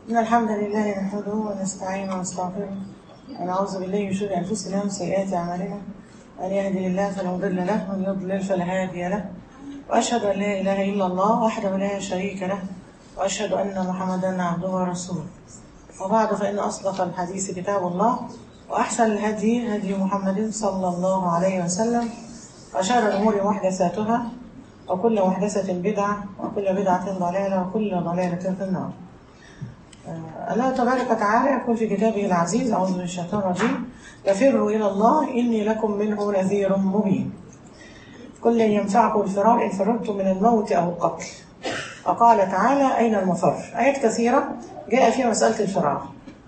إن الحمد لله نحمده ونستعينه ونستغفره ونعوذ بالله من شرور أنفسنا وسيئات أعمالنا من يهدي الله فلا مضل له ومن يضلل فلا هادي له وأشهد أن لا إله إلا الله وحده لا شريك له وأشهد أن محمدا عبده ورسوله وبعد فإن أصدق الحديث كتاب الله وأحسن الهدي هدي محمد صلى الله عليه وسلم وشر الأمور محدثاتها وكل محدثة بدعة وكل بدعة ضلالة وكل ضلالة في النار آه، الله تبارك وتعالى يقول في كتابه العزيز أعوذ من الشيطان الرجيم ففروا إلى الله إني لكم منه نذير مبين كل ينفعكم الفرار إن فررتم من الموت أو القتل وقال تعالى أين المفر آيات كثيرة جاء فيها مسألة الفرار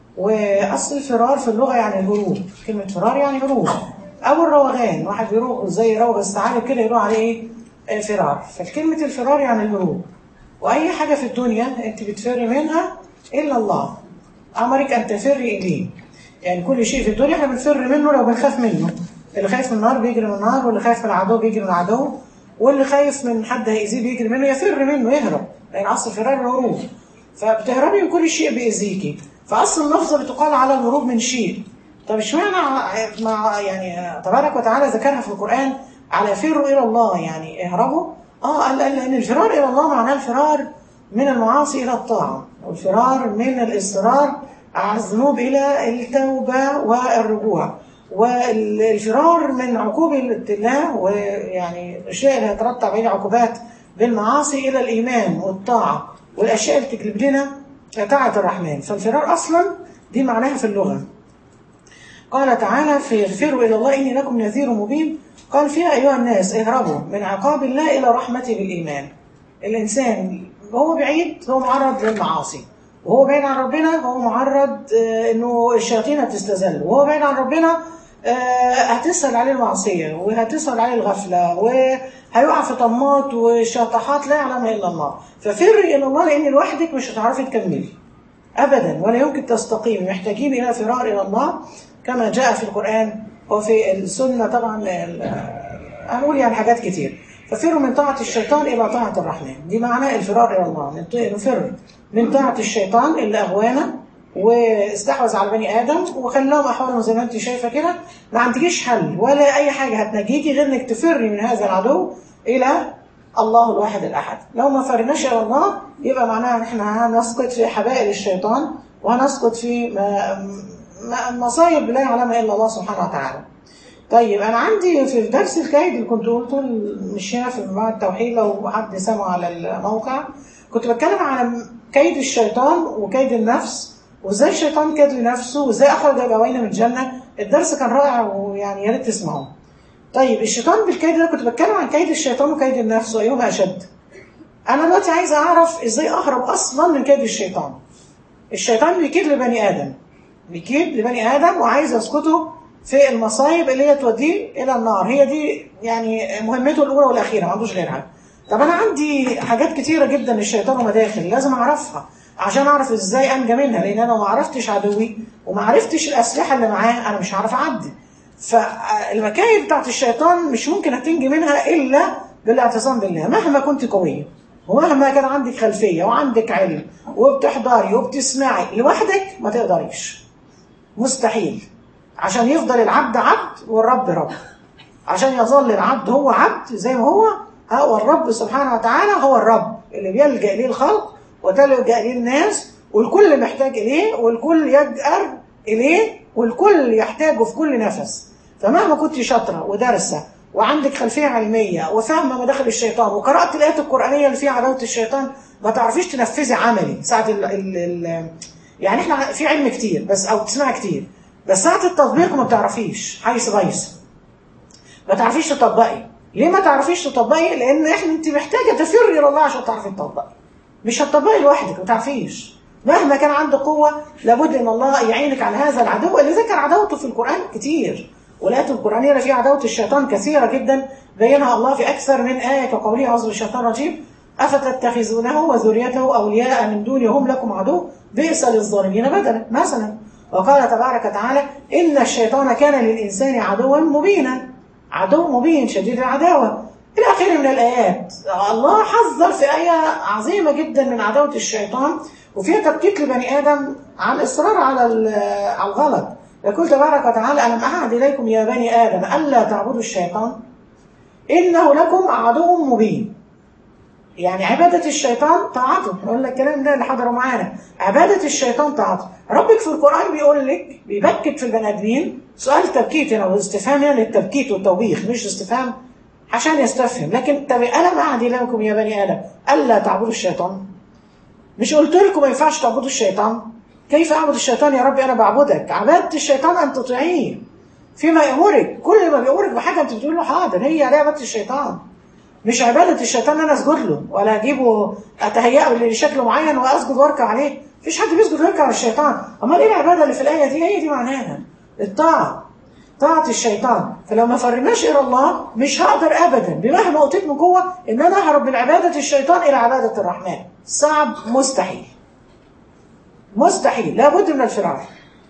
وأصل الفرار في اللغة يعني الهروب كلمة فرار يعني هروب أو الروغان واحد بيروح زي روغ الثعالب كده يروح عليه إيه؟ آه، فرار فكلمة الفرار يعني الهروب وأي حاجة في الدنيا أنت بتفري منها إلا الله أمرك أن تفري إليه يعني كل شيء في الدنيا احنا بنفر منه لو بنخاف منه اللي خايف من النار بيجري من النار واللي خايف من العدو بيجري من العدو واللي خايف من حد هيأذيه بيجري منه يفر منه يهرب لأن أصل الفرار الهروب فبتهربي من كل شيء بيأذيكي فأصل اللفظة بتقال على الهروب من شيء طب اشمعنى مع يعني تبارك وتعالى ذكرها في القرآن على فروا إلى الله يعني اهربوا اه قال قال لأن الفرار إلى الله معناه الفرار من المعاصي إلى الطاعة والفرار من الإصرار على الذنوب إلى التوبة والرجوع والفرار من عقوبة الله ويعني الأشياء اللي هترتب عليها عقوبات بالمعاصي إلى الإيمان والطاعة والأشياء اللي تجلب لنا طاعة الرحمن فالفرار أصلا دي معناها في اللغة قال تعالى في فروا إلى الله إني لكم نذير مبين قال فيها أيها الناس اهربوا من عقاب الله إلى رحمته بالإيمان الإنسان وهو بعيد هو معرض للمعاصي وهو بعيد عن ربنا هو معرض آه، انه الشياطين هتستذل وهو بعيد عن ربنا آه، هتسهل عليه المعصيه وهتسهل عليه الغفله وهيقع في طمات وشطحات لا يعلمها الا الله ففري الى الله لان لوحدك مش هتعرفي تكملي ابدا ولا يمكن تستقيم محتاجين الى فرار الى الله كما جاء في القران وفي السنه طبعا ال- هنقول يعني حاجات كتير ففروا من طاعة الشيطان إلى طاعة الرحمن دي معنى الفرار إلى الله نط- نفر من طاعة الشيطان اللي أغوانا واستحوذ على بني آدم وخلاهم أحوالهم زي ما أنت شايفة كده ما عندكيش حل ولا أي حاجة هتنجيكي غير إنك تفري من هذا العدو إلى الله الواحد الأحد لو ما فرناش إلى الله يبقى معناها إن إحنا هنسقط في حبائل الشيطان وهنسقط في م- م- مصايب لا يعلمها إلا الله سبحانه وتعالى طيب انا عندي في درس الكيد اللي كنت قلته مش هنا في معهد التوحيد لو حد سمع على الموقع كنت بتكلم عن كيد الشيطان وكيد النفس وازاي الشيطان كيد لنفسه وازاي اخرج ابوينا من الجنه الدرس كان رائع ويعني يا ريت تسمعوه طيب الشيطان بالكيد ده كنت بتكلم عن كيد الشيطان وكيد النفس وايهما اشد انا دلوقتي عايزه اعرف ازاي اهرب اصلا من كيد الشيطان الشيطان بيكيد لبني ادم بيكيد لبني ادم وعايز يسقطه في المصايب اللي هي توديه الى النار هي دي يعني مهمته الاولى والاخيره ما عندوش غيرها طب انا عندي حاجات كتيره جدا الشيطان ومداخل لازم اعرفها عشان اعرف ازاي انجى منها لان انا لو ما عرفتش عدوي وما عرفتش الاسلحه اللي معاه انا مش هعرف اعدي فالمكايد بتاعت الشيطان مش ممكن هتنجي منها الا بالاعتصام بالله مهما كنت قويه ومهما كان عندك خلفيه وعندك علم وبتحضري وبتسمعي لوحدك ما تقدريش مستحيل عشان يفضل العبد عبد والرب رب عشان يظل العبد هو عبد زي ما هو هو الرب سبحانه وتعالى هو الرب اللي بيلجأ إليه الخلق وتلجأ إليه الناس والكل محتاج إليه والكل يجأر إليه والكل يحتاجه في كل نفس فمهما كنت شاطرة ودارسة وعندك خلفية علمية وفاهمة مداخل الشيطان وقرأت الآيات القرآنية اللي فيها عداوة الشيطان ما تعرفيش تنفذي عملي ساعة ال ال ال يعني احنا في علم كتير بس او تسمع كتير بس ساعة التطبيق ما بتعرفيش حيث غيث ما تعرفيش تطبقي ليه ما تعرفيش تطبقي لان احنا انت محتاجه تفري الى الله عشان تعرفي تطبقي مش هتطبقي لوحدك ما تعرفيش مهما كان عندك قوه لابد ان الله يعينك على هذا العدو اللي ذكر عداوته في القران كتير والايات القرانيه اللي فيها عداوه الشيطان كثيره جدا بينها الله في اكثر من ايه كقوله اعوذ بالشيطان الرجيم افتتخذونه وذريته اولياء من دوني هم لكم عدو بئس للظالمين بدلا مثلا وقال تبارك وتعالى ان الشيطان كان للانسان عدوا مبينا عدو مبين شديد العداوة إلى آخره من الآيات الله حذر في آية عظيمة جدا من عداوة الشيطان وفيها تبكيت لبني آدم على الإصرار على على الغلط يقول تبارك وتعالى ألم أعهد إليكم يا بني آدم ألا تعبدوا الشيطان إنه لكم عدو مبين يعني عبادة الشيطان طاعته نقول لك الكلام ده اللي حضروا معانا عبادة الشيطان طاعته ربك في القرآن بيقول لك بيبكت في البني آدمين سؤال تبكيت هنا واستفهام يعني التبكيت والتوبيخ مش استفهام عشان يستفهم لكن طب ألم أعهد إليكم يا بني آدم ألا تعبدوا الشيطان مش قلت لكم ما ينفعش تعبدوا الشيطان كيف أعبد الشيطان يا ربي أنا بعبدك عبادة الشيطان أن تطيعيه فيما يأمرك كل ما بيأمرك بحاجة أنت بتقول له حاضر هي عبادة الشيطان مش عبادة الشيطان ان انا اسجد له ولا اجيبه اتهيأه لشكل معين واسجد واركع عليه مفيش حد بيسجد ويركع على الشيطان امال ايه العبادة اللي في الآية دي هي دي معناها الطاعة طاعة الشيطان فلو ما فرناش إلى الله مش هقدر أبدا بمهما أوتيت من قوة إن أنا أهرب من عبادة الشيطان إلى عبادة الرحمن صعب مستحيل مستحيل لابد من الفرار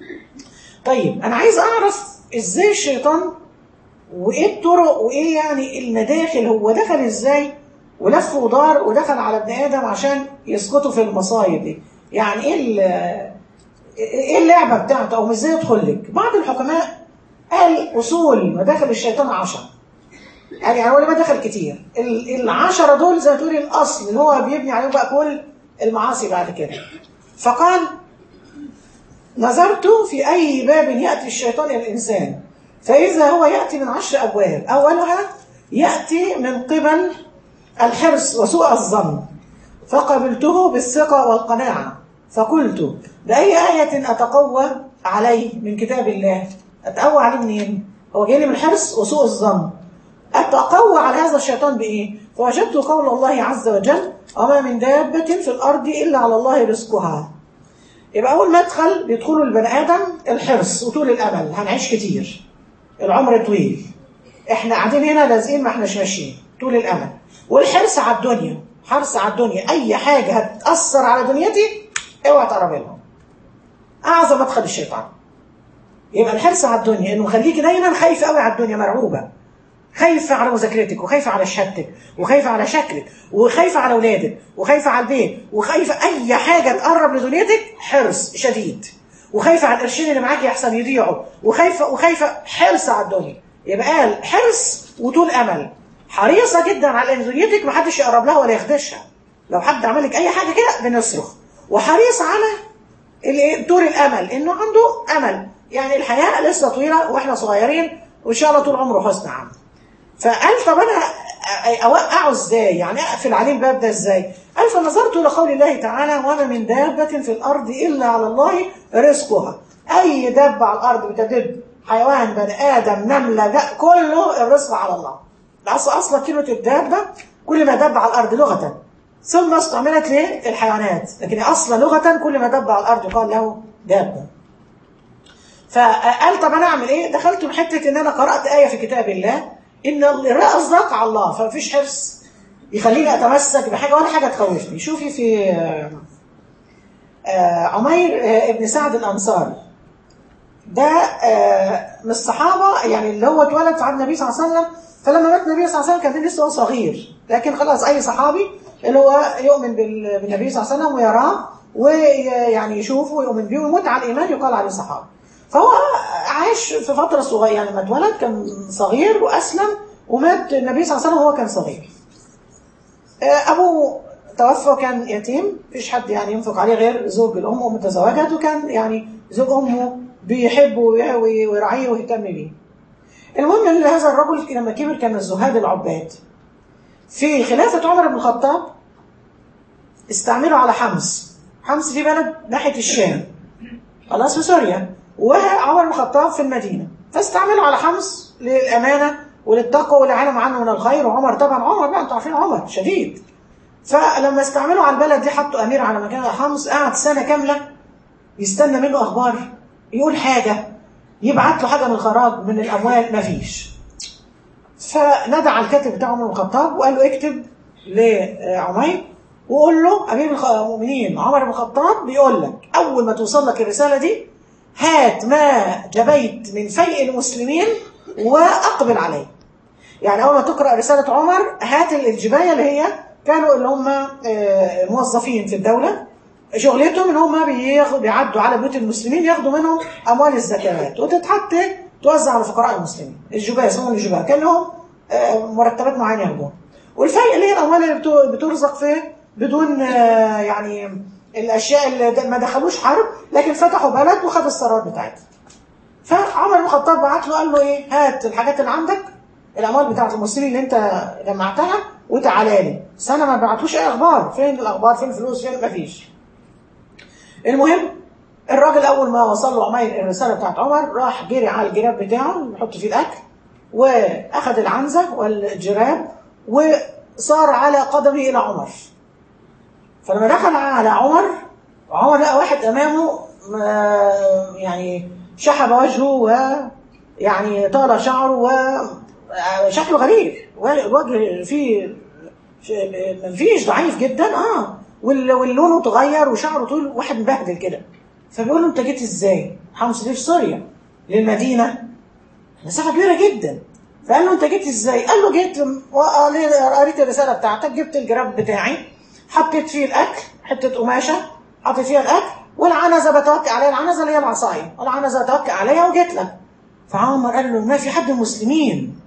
طيب أنا عايز أعرف إزاي الشيطان وايه الطرق وايه يعني المداخل هو دخل ازاي ولف ودار ودخل على ابن ادم عشان يسقطوا في المصايب دي يعني ايه ايه اللعبه بتاعته او ازاي يدخل لك بعض الحكماء قال اصول مداخل الشيطان عشر يعني يعني هو ما دخل كتير العشرة دول زي ما تقولي الاصل اللي هو بيبني عليهم بقى كل المعاصي بعد كده فقال نظرت في اي باب ياتي الشيطان الى الانسان فإذا هو يأتي من عشر أبواب أولها يأتي من قبل الحرص وسوء الظن فقبلته بالثقة والقناعة فقلت بأي آية أتقوى عليه من كتاب الله أتقوى عليه منين؟ هو جاي لي من الحرص وسوء الظن أتقوى على هذا الشيطان بإيه؟ فوجدت قول الله عز وجل وما من دابة في الأرض إلا على الله رزقها يبقى أول مدخل بيدخله البني آدم الحرص وطول الأمل هنعيش كتير العمر طويل احنا قاعدين هنا لازقين ما احناش ماشيين طول الامل والحرص على الدنيا حرص على الدنيا اي حاجه هتاثر على دنيتي اوعى تقربي لها اعظم مدخل الشيطان يبقى الحرص على الدنيا انه مخليكي دايما خايفه قوي على الدنيا مرعوبه خايفه على مذاكرتك وخايفه على شهادتك وخايفه على شكلك وخايفه على اولادك وخايفه على البيت وخايفه اي حاجه تقرب لدنيتك حرص شديد وخايفه على القرشين اللي معاكي يحسن يضيعوا وخايفه وخايفه حرص على الدنيا يبقى قال حرص وطول امل حريصه جدا على ان دنيتك محدش يقرب لها ولا يخدشها لو حد عمل لك اي حاجه كده بنصرخ وحريص على طول الامل انه عنده امل يعني الحياه لسه طويله واحنا صغيرين وان شاء الله طول عمره حسن عمل فقال طب انا اوقعه ازاي يعني اقفل عليه الباب ده ازاي قال فنظرت الى قول الله تعالى وما من دابه في الارض الا على الله رزقها اي دابه على الارض بتدب حيوان بني ادم نمله ده كله الرزق على الله اصل اصلا كلمه الدابه كل ما دب على الارض لغه ثم استعملت للحيوانات لكن اصلا لغه كل ما دب على الارض يقال له دابه فقال طب انا اعمل ايه دخلت بحته ان انا قرات ايه في كتاب الله ان الرزق على الله فمفيش حرص يخليني اتمسك بحاجه ولا حاجه تخوفني شوفي في عمير ابن سعد الانصاري ده من الصحابه يعني اللي هو اتولد في عهد النبي صلى الله عليه وسلم فلما مات النبي صلى الله عليه وسلم كان لسه صغير لكن خلاص اي صحابي اللي هو يؤمن بالنبي صلى الله عليه وسلم ويراه ويعني يشوفه ويؤمن به ويموت على الايمان يقال عليه صحابي فهو عاش في فترة صغيرة يعني لما اتولد كان صغير وأسلم ومات النبي صلى الله عليه وسلم وهو كان صغير أبوه توفى كان يتيم مفيش حد يعني ينفق عليه غير زوج الأم أم تزوجت وكان يعني زوج أمه بيحبه ويرعيه ويهتم بيه المهم ان هذا الرجل لما كبر كان الزهاد العباد في خلافة عمر بن الخطاب استعملوا على حمص حمص دي بلد ناحية الشام خلاص في سوريا وعمر بن الخطاب في المدينة فاستعملوا على حمص للأمانة وللتقوى والعلم عنه من الخير وعمر طبعا عمر بقى انتوا عارفين عمر شديد فلما استعملوا على البلد دي حطوا أمير على مكان حمص قعد سنة كاملة يستنى منه أخبار يقول حاجة يبعت له حاجة من الخراج من الأموال مفيش فندى على الكاتب بتاع عمر بن الخطاب وقال له اكتب لعمير وقول له أمير المؤمنين عمر بن الخطاب بيقول لك أول ما توصل لك الرسالة دي هات ما جبيت من فيء المسلمين وأقبل عليه يعني اول ما تقرا رساله عمر هات الجبايه اللي هي كانوا اللي هم آه، موظفين في الدوله شغلتهم ان هم بياخدوا بيعدوا على بيوت المسلمين ياخدوا منهم اموال الزكوات وتتحط توزع على فقراء المسلمين الجبايه اسمهم الجبايه كان لهم آه، مرتبات معينه ياخدوها والفرق اللي هي الاموال اللي بتو- بترزق فيه بدون آه، يعني الاشياء اللي د- ما دخلوش حرب لكن فتحوا بلد وخد الثروات بتاعتها فعمر بن الخطاب بعت له قال له ايه هات الحاجات اللي عندك الاموال بتاعت المسلمين اللي انت جمعتها وتعالى لي بس انا ما بعتوش اي اخبار فين الاخبار فين الفلوس فين مفيش المهم الراجل اول ما وصل له عمير الرساله بتاعت عمر راح جري على الجراب بتاعه يحط فيه الاكل واخذ العنزه والجراب وصار على قدمه الى عمر فلما دخل على عمر عمر لقى واحد امامه آه، يعني شحب وجهه ويعني طال شعره وشكله غريب وجه فيه ما فيش ضعيف جدا اه وال- واللون اتغير وشعره طول واحد مبهدل كده فبيقول له انت جيت ازاي؟ حمص دي في سوريا للمدينه مسافه كبيره جدا فقال له انت جيت ازاي؟ قال له جيت وقال لي قريت الرساله بتاعتك جبت الجراب بتاعي حطيت فيه الاكل حته قماشه حطيت فيها الاكل والعنزه بتوكل عليها العنزه اللي هي العصايه العنزه بتوكل عليها وجيت لك فعمر قال له ما في حد من المسلمين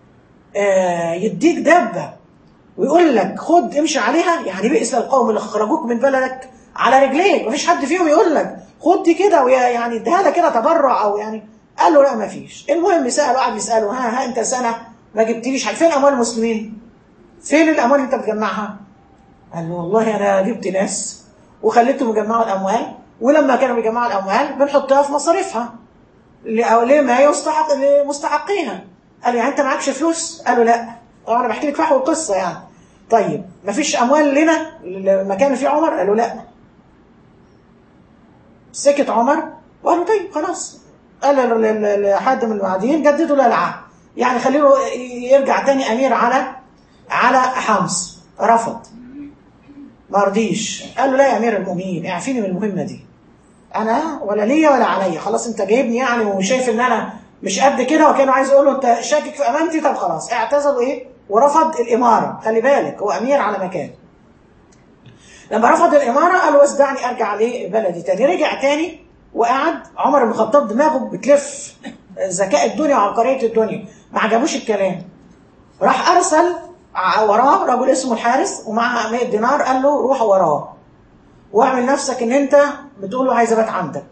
آه يديك دبه ويقول لك خد امشي عليها يعني بئس للقوم اللي خرجوك من بلدك على رجليك مفيش حد فيهم يقول لك خد دي كده ويا يعني اديها لك كده تبرع او يعني قال له لا مفيش المهم ساله قعد يساله ها ها انت سنه ما جبتليش حاجه فين اموال المسلمين؟ فين الاموال اللي انت بتجمعها؟ قال له والله انا جبت ناس وخليتهم يجمعوا الاموال ولما كانوا بيجمعوا الاموال بنحطها في مصاريفها ل- أو لما يستحق لمستحقيها قال له يعني انت معكش فلوس؟ قال له لا طبعا انا بحكي لك فحوى القصه يعني طيب مفيش اموال لنا المكان اللي فيه عمر؟ قال له لا سكت عمر وقال له طيب خلاص قال ل- ل- لحد من المعادين جددوا له العهد يعني خليه يرجع تاني امير على على حمص رفض ما رضيش قال له لا يا امير المؤمنين اعفيني من المهمه دي انا ولا ليا ولا عليا خلاص انت جايبني يعني وشايف ان انا مش قد كده وكانوا عايز يقول له انت شاكك في امانتي طب خلاص اعتزل ايه ورفض الاماره خلي بالك هو امير على مكان لما رفض الاماره قال له دعني ارجع عليه بلدي تاني رجع تاني وقعد عمر بن الخطاب دماغه بتلف ذكاء الدنيا وعبقريه الدنيا ما عجبوش الكلام راح ارسل ع- وراه رجل اسمه الحارس ومعه 100 دينار قال له روح وراه واعمل نفسك ان انت بتقول له عايز ابات عندك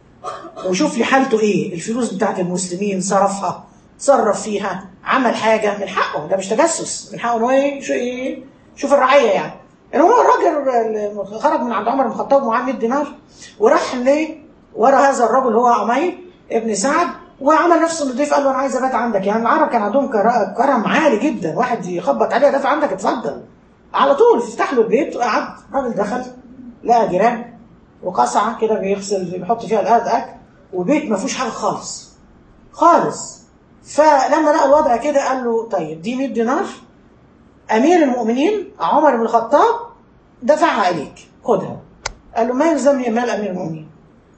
وشوف لي حالته ايه الفلوس بتاعت المسلمين صرفها تصرف فيها عمل حاجه من حقه ده مش تجسس من حقه ان هو ايه شو ايه شوف الرعيه يعني ان هو الراجل اللي خرج من عند عمر بن الخطاب ومعاه 100 دينار وراح ليه ورا هذا الرجل هو عمير ابن سعد وعمل نفسه نضيف قال له انا عايز ابات عندك يعني العرب كان عندهم كر- كرم عالي جدا واحد يخبط عليه دافع عندك اتفضل على طول فتح له البيت وقعد الراجل دخل لقى جيران وقصعه كده بيغسل بيحط فيها الارض اكل وبيت ما فيهوش حاجه خالص خالص فلما لقى الوضع كده قال له طيب دي 100 دينار امير المؤمنين عمر بن الخطاب دفعها اليك خدها قال له ما يلزمني مال امير المؤمنين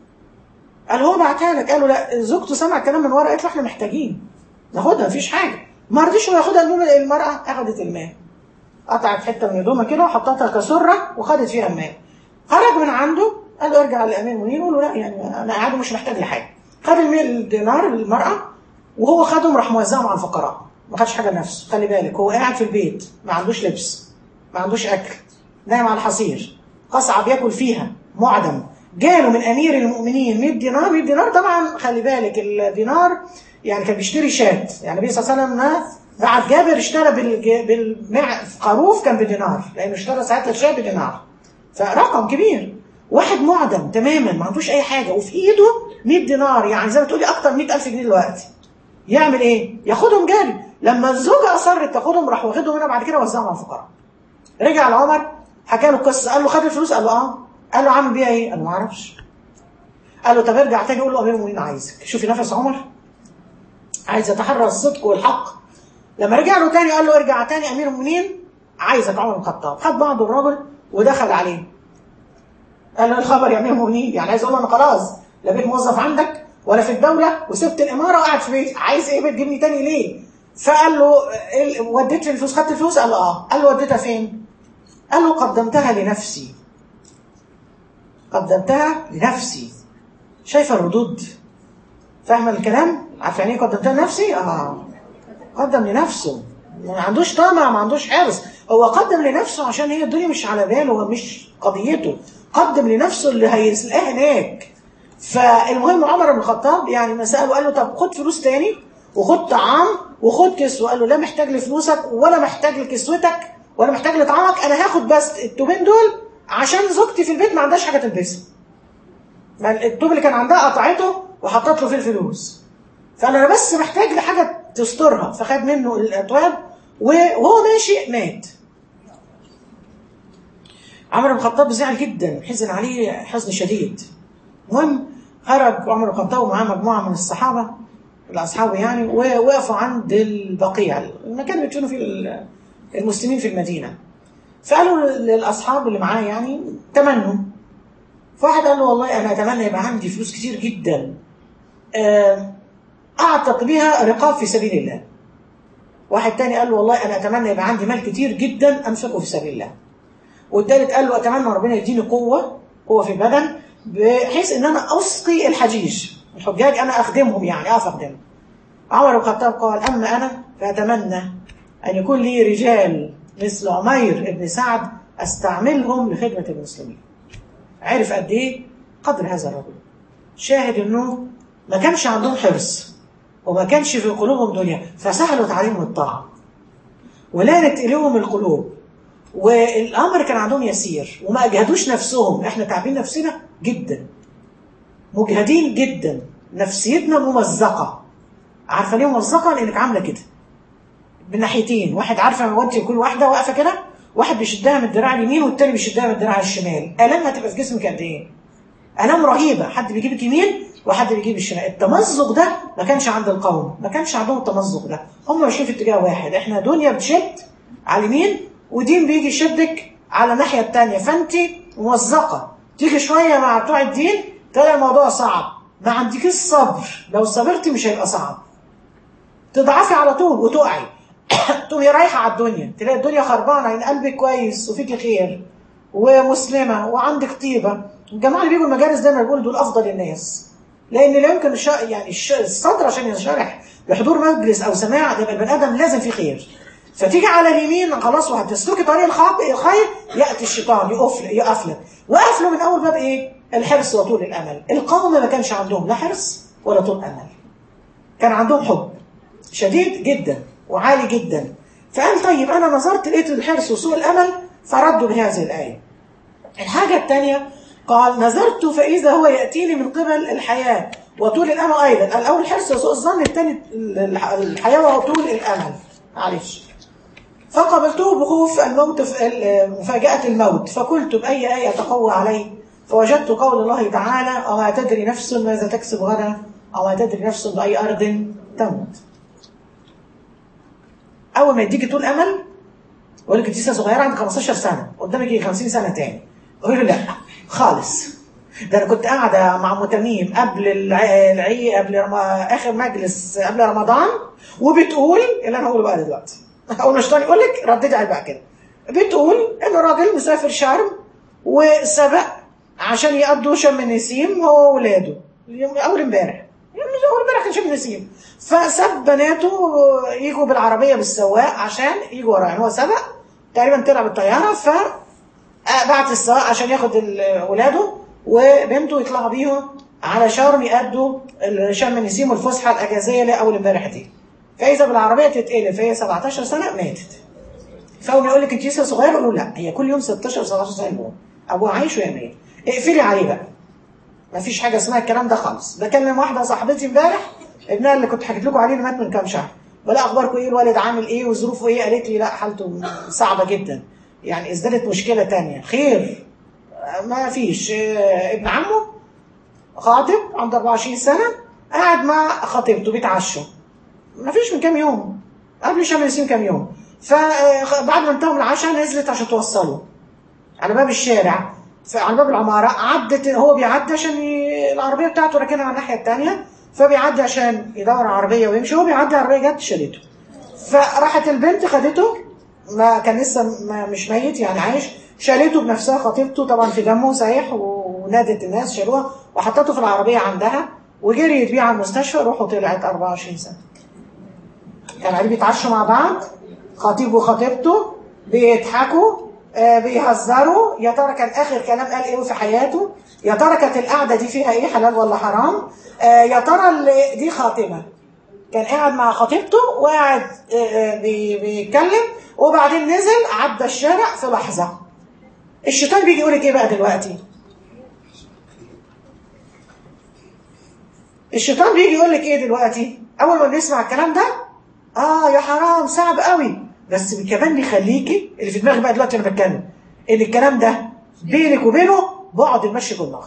قال هو بعتها لك قال له لا زوجته سمع الكلام من ورا قالت له احنا محتاجين ناخدها مفيش حاجه ما رضيش هو ياخدها المهم المراه اخذت المال قطعت حته من هدومها كده وحطتها كسره وخدت فيها المال خرج من عنده قال له ارجع لامير المؤمنين قال له لا يعني انا قاعد مش محتاج لحاجه خد المال الدينار للمراه وهو خدهم راح موزعهم على الفقراء ما خدش حاجه لنفسه خلي بالك هو قاعد في البيت ما عندوش لبس ما عندوش اكل نايم على الحصير قصعه بياكل فيها معدم جاله من امير المؤمنين 100 دينار 100 دينار طبعا خلي بالك الدينار يعني كان بيشتري شات يعني النبي صلى الله عليه وسلم بعد جابر اشترى بالج- بالمع خروف كان بدينار لانه اشترى ساعتها الشاة بدينار فرقم كبير واحد معدم تماما ما عندوش اي حاجه وفي ايده 100 دينار يعني زي ما تقولي اكتر من 100000 جنيه دلوقتي يعمل ايه؟ ياخدهم جري لما الزوجه اصرت تاخدهم راح واخدهم منها بعد كده وزعهم على الفقراء رجع لعمر حكى له القصه قال له خد الفلوس قال له اه قال له عامل بيها ايه؟ قال له ما اعرفش قال له طب ارجع تاني قول له امير المؤمنين عايزك شوفي نفس عمر عايز يتحرى الصدق والحق لما رجع له تاني قال له ارجع تاني امير المؤمنين عايزك عمر بن الخطاب خد بعض الراجل ودخل عليه قال له الخبر يا امير المؤمنين يعني عايز اقول له انا خلاص لا بقيت موظف عندك ولا في الدوله وسبت الاماره وقاعد في بيتي عايز ايه بتجيبني تاني ليه فقال له ال- وديت لي الفلوس خدت الفلوس قال له اه قال له وديتها فين قال له قدمتها لنفسي قدمتها لنفسي شايفه الردود فاهمه الكلام عارفه يعني ايه قدمتها لنفسي اه قدم لنفسه ما عندوش طمع ما عندوش حرص هو قدم لنفسه عشان هي الدنيا مش على باله هو مش قضيته قدم لنفسه اللي هيلاقيها هناك فالمهم عمر بن الخطاب يعني ما ساله قال له طب خد فلوس تاني وخد طعام وخد كسوه قال له لا محتاج لفلوسك ولا محتاج لكسوتك ولا محتاج لطعامك انا هاخد بس التوبين دول عشان زوجتي في البيت ما عندهاش حاجه تلبسها ما التوب اللي كان عندها قطعته وحطت له فيه الفلوس فانا أنا بس محتاج لحاجه تسترها فخد منه الاتواب وهو ماشي مات عمر بن الخطاب زعل جدا حزن عليه حزن شديد المهم خرج عمر بن الخطاب ومعاه مجموعه من الصحابه الاصحاب يعني ووقفوا عند البقيع المكان اللي بيدفنوا فيه ال- المسلمين في المدينه فقالوا للاصحاب اللي معاه يعني تمنوا فواحد قال له والله انا اتمنى يبقى عندي فلوس كتير جدا آه، اعتق بها رقاب في سبيل الله واحد تاني قال له والله انا اتمنى يبقى عندي مال كتير جدا انفقه في سبيل الله والتالت قال له اتمنى ربنا يديني قوه قوه في البدن بحيث ان انا اسقي الحجيج الحجاج انا اخدمهم يعني اقف اخدمهم عمر بن الخطاب قال اما انا فاتمنى ان يكون لي رجال مثل عمير بن سعد استعملهم لخدمه المسلمين عرف قد ايه قدر هذا الرجل شاهد انه ما كانش عندهم حرص وما كانش في قلوبهم دنيا فسهلت عليهم الطاعه ولانت اليهم القلوب والامر كان عندهم يسير وما اجهدوش نفسهم احنا تعبين نفسنا جدا مجهدين جدا نفسيتنا ممزقه عارفه ليه ممزقه لانك عامله كده من ناحيتين واحد عارفه لما وانت كل واحده واقفه كده واحد بيشدها من الدراع اليمين والتاني بيشدها من الدراع الشمال الام هتبقى في جسمك قد ايه الام رهيبه حد بيجيبك يمين وحد بيجيب الشمال التمزق ده ما كانش عند القوم ما كانش عندهم التمزق ده هم ماشيين في اتجاه واحد احنا دنيا بتشد على اليمين ودين بيجي يشدك على الناحيه الثانيه فانت موزقه تيجي شويه مع بتوع الدين تلاقي الموضوع صعب ما عندكيش صبر لو صبرتي مش هيبقى صعب تضعفي على طول وتقعي تقومي رايحه على الدنيا تلاقي الدنيا خربانه ان قلبك كويس وفيكي خير ومسلمه وعندك طيبه الجماعه اللي بيجوا المجالس دايما بيقولوا دول افضل الناس لان لا يمكن الش... يعني الش... الصدر عشان ينشرح بحضور مجلس او سماع يبقى البني ادم لازم فيه خير فتيجي على اليمين خلاص وهتسلكي طريق الخاب الخير ياتي الشيطان يقفل يقفلك وقفله من اول باب ايه؟ الحرص وطول الامل القوم ما كانش عندهم لا حرص ولا طول امل كان عندهم حب شديد جدا وعالي جدا فقال طيب انا نظرت لقيت الحرص وسوء الامل فردوا بهذه الايه الحاجه الثانيه قال نظرت فاذا هو ياتيني من قبل الحياه وطول الامل ايضا الاول الحرص وسوء الظن الثاني الحياه وطول الامل معلش فقبلته بخوف الموت مفاجأة الموت فقلت بأي آية تقوى عليه فوجدت قول الله تعالى أو تدري نفس ماذا تكسب غدا أو تدري نفس بأي أرض تموت أول ما يديكي طول أمل يقول لك أنت لسه صغيرة عندك 15 سنة قدامك يجي 50 سنة تاني أقول له لا خالص ده أنا كنت قاعدة مع متميم قبل العي قبل رم... آخر مجلس قبل رمضان وبتقول اللي أنا هقوله بقى دلوقتي اول ما الشيطان يقول لك رددي على بقى كده بتقول ان راجل مسافر شرم وسبق عشان يقضوا شم النسيم هو واولاده اول امبارح اول امبارح كان شم النسيم فساب بناته يجوا بالعربيه بالسواق عشان يجوا وراه يعني هو سبق تقريبا طلع بالطياره ف بعت السواق عشان ياخد اولاده وبنته يطلعوا بيهم على شرم يأدوا شم النسيم والفسحه الاجازيه اللي اول امبارح دي فاذا بالعربيه تتقلب فهي 17 سنه ماتت فاول يقول لك انت لسه صغيره يقول لا هي كل يوم 16 17 سنه يموت ابوها عايش وهي ميت اقفلي عليه بقى ما فيش حاجه اسمها الكلام ده خالص بكلم واحده صاحبتي امبارح ابنها اللي كنت حكيت لكم عليه اللي مات من كام شهر ولا اخباركم ايه الوالد عامل ايه وظروفه ايه قالت لي لا حالته صعبه جدا يعني ازدادت مشكله تانية خير ما فيش ابن عمه خاطب عنده 24 سنه قاعد مع خطيبته بيتعشوا ما فيش من كام يوم قبل شم النسيم كام يوم فبعد ما انتهوا من العشاء نزلت عشان توصله على باب الشارع على باب العمارة عدت هو بيعدي عشان ي... العربية بتاعته راكنها على الناحية التانية فبيعدي عشان يدور على عربية ويمشي هو بيعدي العربية جت شالته فراحت البنت خدته ما كان لسه ما مش ميت يعني عايش شالته بنفسها خطيبته طبعا في دمه سايح ونادت الناس شالوها وحطته في العربيه عندها وجريت بيه على المستشفى روحه طلعت 24 سنه كان قاعدين بيتعشوا مع بعض خطيب وخطيبته بيضحكوا آه بيهزروا يا ترى كان اخر كلام قال ايه في حياته يا ترى كانت القعده دي فيها ايه حلال ولا حرام آه يا ترى اللي دي خاتمه كان قاعد مع خطيبته وقاعد آه، آه، بي- بيتكلم وبعدين نزل عدى الشارع في لحظه الشيطان بيجي يقول لك ايه بقى دلوقتي الشيطان بيجي يقول لك ايه دلوقتي اول ما بنسمع الكلام ده اه يا حرام صعب قوي بس كمان بيخليكي اللي في دماغي بقى دلوقتي انا بتكلم ان الكلام ده بينك وبينه بعد المشرق والمغرب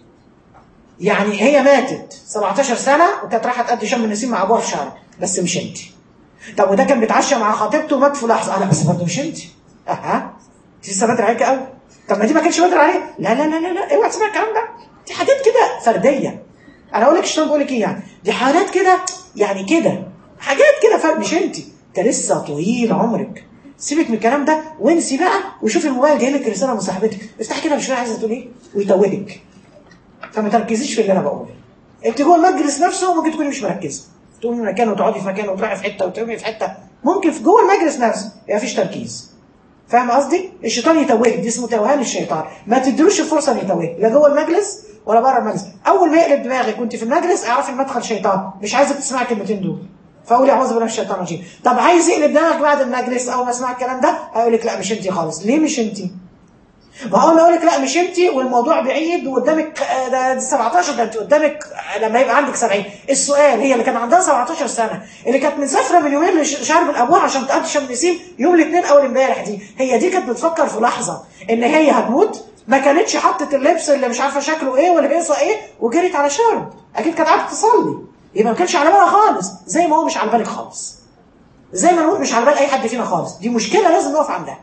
يعني هي ماتت 17 سنه وكانت رايحه تقضي شم النسيم مع ابوها في شهر بس مش انت طب وده كان بيتعشى مع خطيبته ومات في لحظه انا بس برضه مش انت اها انت لسه بدري عليك قوي طب ما دي ما كانش بدري عليه لا لا لا لا لا اوعى تسمع الكلام ده دي حاجات كده فرديه انا اقول لك الشيطان بيقول لك ايه يعني دي حالات كده يعني كده حاجات كده فرد مش انت انت لسه طويل عمرك سيبك من الكلام ده وانسي بقى وشوفي الموبايل جاي لك رساله من صاحبتك افتحي كده مش عايزه تقول ايه ويتوهك فما تركزيش في اللي انا بقوله انت جوه المجلس نفسه ممكن تكوني مش مركزه تقومي من مكان وتقعدي في مكان وتروحي في حته وتقومي في حته ممكن في جوه المجلس نفسه ما فيش تركيز فاهم قصدي؟ الشيطان يتوهك دي اسمه توهان الشيطان ما تديلوش الفرصه ان يتوهك لا جوه المجلس ولا بره المجلس اول ما يقلب دماغك وانت في المجلس اعرفي المدخل شيطان مش عايزك تسمعي الكلمتين دول فقولي اعوذ بالله من الشيطان الرجيم طب عايز يقلب دماغك بعد المجلس اول ما اسمع الكلام ده هيقول لك لا مش انت خالص ليه مش انت؟ ما اول ما اقول لك لا مش انت والموضوع بعيد وقدامك آه، ده ده 17 ده انت قدامك آه، لما يبقى عندك 70 السؤال هي اللي كان عندها 17 سنه اللي كانت مسافره من يومين لشرم الابوه عشان تقضي شم نسيم يوم الاثنين اول امبارح دي هي دي كانت بتفكر في لحظه ان هي هتموت ما كانتش حطت اللبس اللي مش عارفه شكله ايه ولا بيقصى ايه وجريت على شرم اكيد كانت قاعده تصلي يبقى ما كانش على بالها خالص زي ما هو مش على بالك خالص زي ما نقول مش على بال اي حد فينا خالص دي مشكله لازم نقف عندها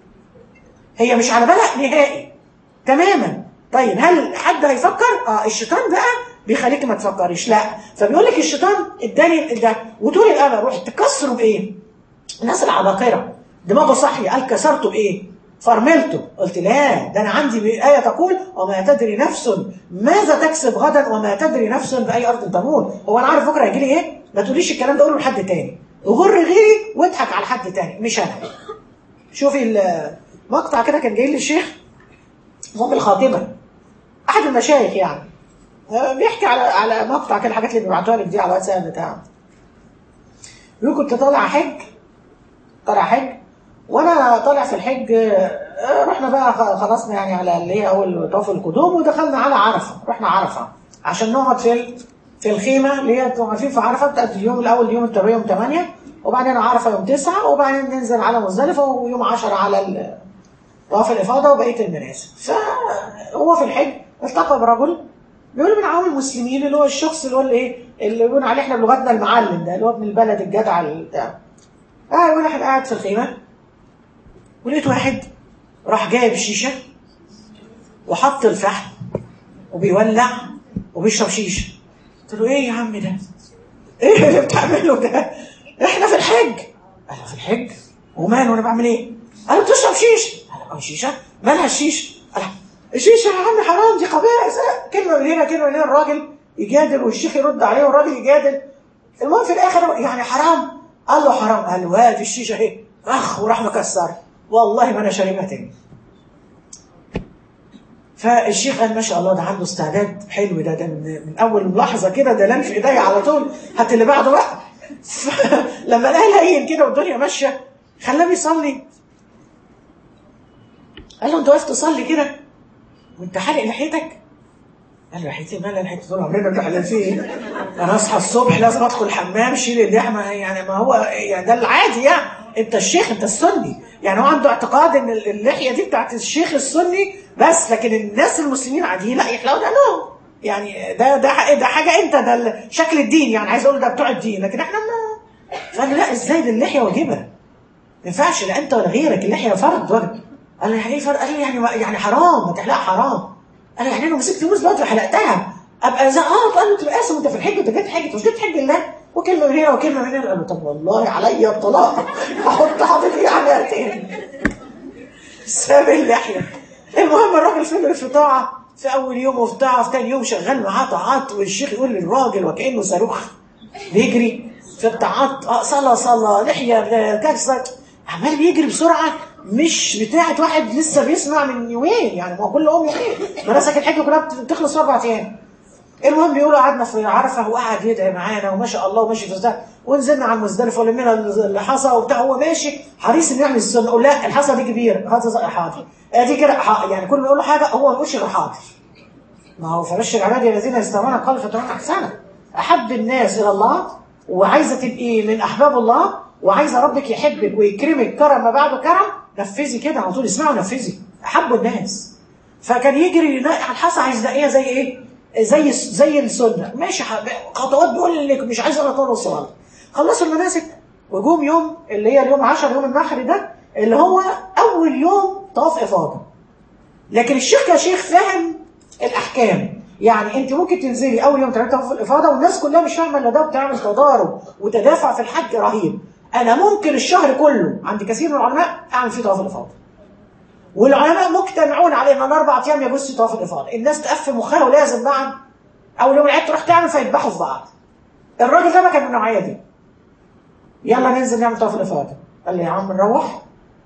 هي مش على بالها نهائي تماما طيب هل حد هيفكر اه الشيطان بقى بيخليك ما تفكريش لا فبيقول لك الشيطان اداني ده وطول الامل روح تكسره بايه الناس العباقره دماغه صحي قال كسرته بايه فرملته قلت لا ده انا عندي آية تقول وما تدري نفس ماذا تكسب غدا وما تدري نفس بأي أرض تموت هو أنا عارف بكرة هيجي لي إيه ما تقوليش الكلام ده قوله لحد تاني وغر غيري واضحك على حد تاني مش أنا شوفي المقطع كده كان جاي لي الشيخ ام الخاتمه احد المشايخ يعني آه، بيحكي على على مقطع كده الحاجات اللي بيبعتوها لك دي على الواتساب بتاعه بيقول كنت طالع حج طالع حج وانا طالع في الحج آه، رحنا بقى خ- خلصنا يعني على اللي هي اول طواف القدوم ودخلنا على عرفه رحنا عرفه عشان نقعد في ال- في الخيمه اللي هي انتوا عارفين في عرفه بتاعت اليوم الاول يوم الترويه يوم 8 وبعدين عرفه يوم 9 وبعدين ننزل على مزدلفه ويوم 10 على ال- طواف الإفاضة وبقية المناسك فهو في الحج التقى برجل بيقول من عوام المسلمين اللي هو الشخص اللي هو الايه اللي بيقول عليه احنا بلغتنا المعلم ده اللي هو ابن البلد الجدع اللي بتاع اه يقول احنا قاعد في الخيمة ولقيت واحد راح جايب شيشة وحط الفحم وبيولع وبيشرب شيشة قلت له ايه يا عم ده؟ ايه اللي بتعمله ده؟ احنا في الحج قال في الحج وماله انا بعمل ايه؟ قال بتشرب شيشه قال اه شيشه مالها الشيشه؟ قال الشيشه يا عم حرام دي قبائح كلمه من هنا كلمه من هنا الراجل يجادل والشيخ يرد عليه والراجل يجادل المهم في الاخر يعني حرام قال له حرام قال له هات الشيشه اهي اخ وراح مكسر والله ما انا شاربها تاني فالشيخ قال ما شاء الله ده عنده استعداد حلو ده ده من, من اول لحظه كده ده لان في ايديا على طول هات اللي بعده بقى فلما لقى لين كده والدنيا ماشيه خلاه بيصلي قال له انت واقف تصلي كده وانت حالق لحيتك قال له لحيتي مالها لحيتي طول عمرنا بنحلق فيه ايه؟ انا اصحى الصبح لازم ادخل الحمام شيل اللحمه يعني ما هو يعني ده العادي يعني انت الشيخ انت السني يعني هو عنده اعتقاد ان اللحيه دي بتاعت الشيخ السني بس لكن الناس المسلمين عاديين لا يحلقوا دقنهم يعني ده ده ده حاجه انت ده شكل الدين يعني عايز اقول ده بتوع الدين لكن احنا ما فقال له لا ازاي دي اللحيه واجبه ما ينفعش لا انت ولا غيرك اللحيه فرض واجب قال له يعني ايه فرض قال له يعني يعني حرام ما تحلقها حرام قال له يعني انا مسكت موز دلوقتي وحلقتها ابقى زي اه قال له تبقى قاسم انت في الحج انت جيت حج انت مش جيت حج الله وكلمه من هنا وكلمه من هنا قال له طب والله عليا الطلاق احط حاطط ايه عليها تاني ساب اللحيه المهم الراجل فضل في طاعه في اول يوم وفي طاعه في تاني يوم شغال معاه طاعات والشيخ يقول للراجل وكانه صاروخ بيجري في الطاعات اه صلاه صلاه لحيه كسر عمال بيجري بسرعه مش بتاعت واحد لسه بيسمع من يومين يعني ما هو كل يوم يومين مناسك الحج كلها بتخلص في اربع ايام المهم بيقولوا قعدنا في عرفه وقعد يدعي معانا وما شاء الله وماشي في ده ونزلنا على المزدلفه ولمينا الحصى وبتاع هو ماشي حريص انه يعمل السنه نقول لا الحصى دي كبيره هذا حاضر ادي كده يعني كل ما يقول له حاجه هو ما يقولش غير حاضر ما هو فبشر عبادي الذين يستمعون القول فتمام احسنه احب الناس الى الله وعايزه تبقي من احباب الله وعايزه ربك يحبك ويكرمك كرم ما بعده كرم نفذي كده على طول اسمعي ونفذي احبوا الناس فكان يجري الحصى عايز ايه زي ايه زي زي السنه ماشي خطوات بيقول لك مش عايز انا اطول الصلاه خلصوا المناسك وجوم يوم اللي هي اليوم 10 يوم النحر ده اللي هو اول يوم طواف افاضه لكن الشيخ كشيخ فاهم الاحكام يعني انت ممكن تنزلي اول يوم تعملي طواف الافاضه والناس كلها مش فاهمه الا ده بتعمل تضارب وتدافع في الحج رهيب انا ممكن الشهر كله عند كثير من العلماء اعمل فيه طواف الافاضه والعلماء مجتمعون على ان انا اربع ايام يجوز طواف الافاضه الناس تقفل مخها ولازم بعد اول يوم العيد تروح تعمل فيذبحوا في بعض الراجل ده ما كان من النوعيه دي يلا ننزل نعمل طواف الافاضه قال لي يا عم نروح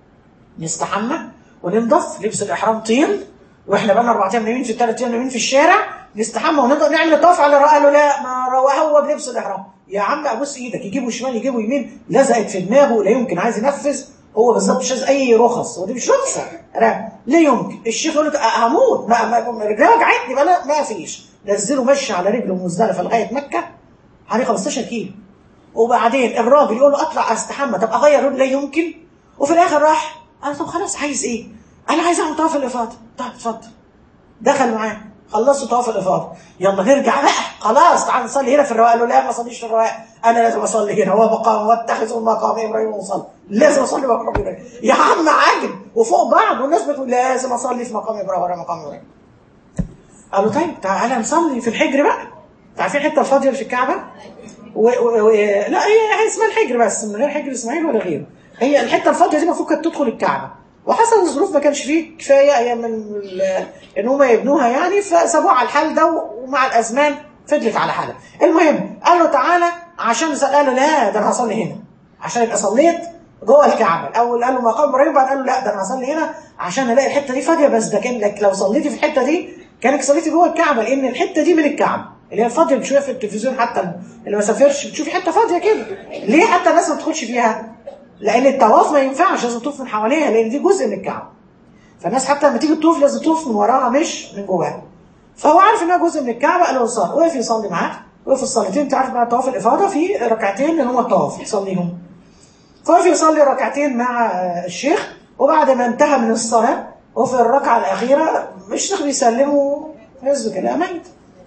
نستحمى وننضف لبس الاحرام طين واحنا بقى اربع ايام نايمين في الثلاث ايام نايمين في الشارع نستحمى ونقدر نعمل الطواف على قال له لا ما هو بلبس الاحرام يا عم ابوس ايدك يجيبوا شمال يجيبوا يمين لزقت في دماغه لا يمكن عايز ينفذ هو بالظبط مش عايز اي رخص ودي مش رخصه لا يمكن الشيخ يقول لك هموت ما ما رجلي وجعتني بقى لا ما فيش نزله مشي على رجله مزدلفه لغايه مكه حوالي 15 كيلو وبعدين الراجل يقول له اطلع استحمى طب اغير لا يمكن وفي الاخر راح قال طب خلاص عايز ايه؟ انا عايز اعمل طواف الافاضه طب اتفضل دخل معاه خلصوا طواف الافاضه يلا نرجع بقى خلاص تعال نصلي هنا في الرواق قال له لا ما صليش في الرواق انا لازم اصلي هنا هو مقام واتخذوا مقام ابراهيم وصلي لازم اصلي مقام ابراهيم يا عم عاجل وفوق بعض والناس بتقول لازم اصلي في مقام ابراهيم ولا مقام ابراهيم قالوا طيب تعالى نصلي في الحجر بقى عارفين الحته الفاضيه اللي في الكعبه و... و... و... لا هي اسمها الحجر بس من غير حجر اسماعيل ولا غيره هي الحته الفاضيه دي المفروض كانت تدخل الكعبه وحصل الظروف ما كانش فيه كفايه ايام من ان هم يبنوها يعني فسابوها على الحال ده ومع الازمان فضلت على حالها المهم قال له تعالى عشان قال له لا ده انا هصلي هنا عشان يبقى صليت جوه الكعبه الاول قال له مقام ابراهيم بعد قال له لا ده انا هصلي هنا عشان الاقي الحته دي فاضيه بس ده كان لك لو صليتي في الحته دي كانك صليتي جوه الكعبه لان الحته دي من الكعبه اللي هي الفاضيه بتشوفها في التلفزيون حتى اللي ما سافرش بتشوفي حته فاضيه كده ليه حتى الناس ما تدخلش فيها لان الطواف ما ينفعش لازم تطوف من حواليها لان دي جزء من الكعبه فالناس حتى لما تيجي تطوف لازم تطوف من وراها مش من جواها فهو عارف انها جزء من الكعبه قال له صلي وقف يصلي معاه وقف الصلاتين انت عارف بقى طواف الافاضه في ركعتين اللي هم الطواف يصليهم فوقف يصلي ركعتين مع الشيخ وبعد ما انتهى من الصلاه وفي الركعه الاخيره الشيخ بيسلمه حزب كده ميت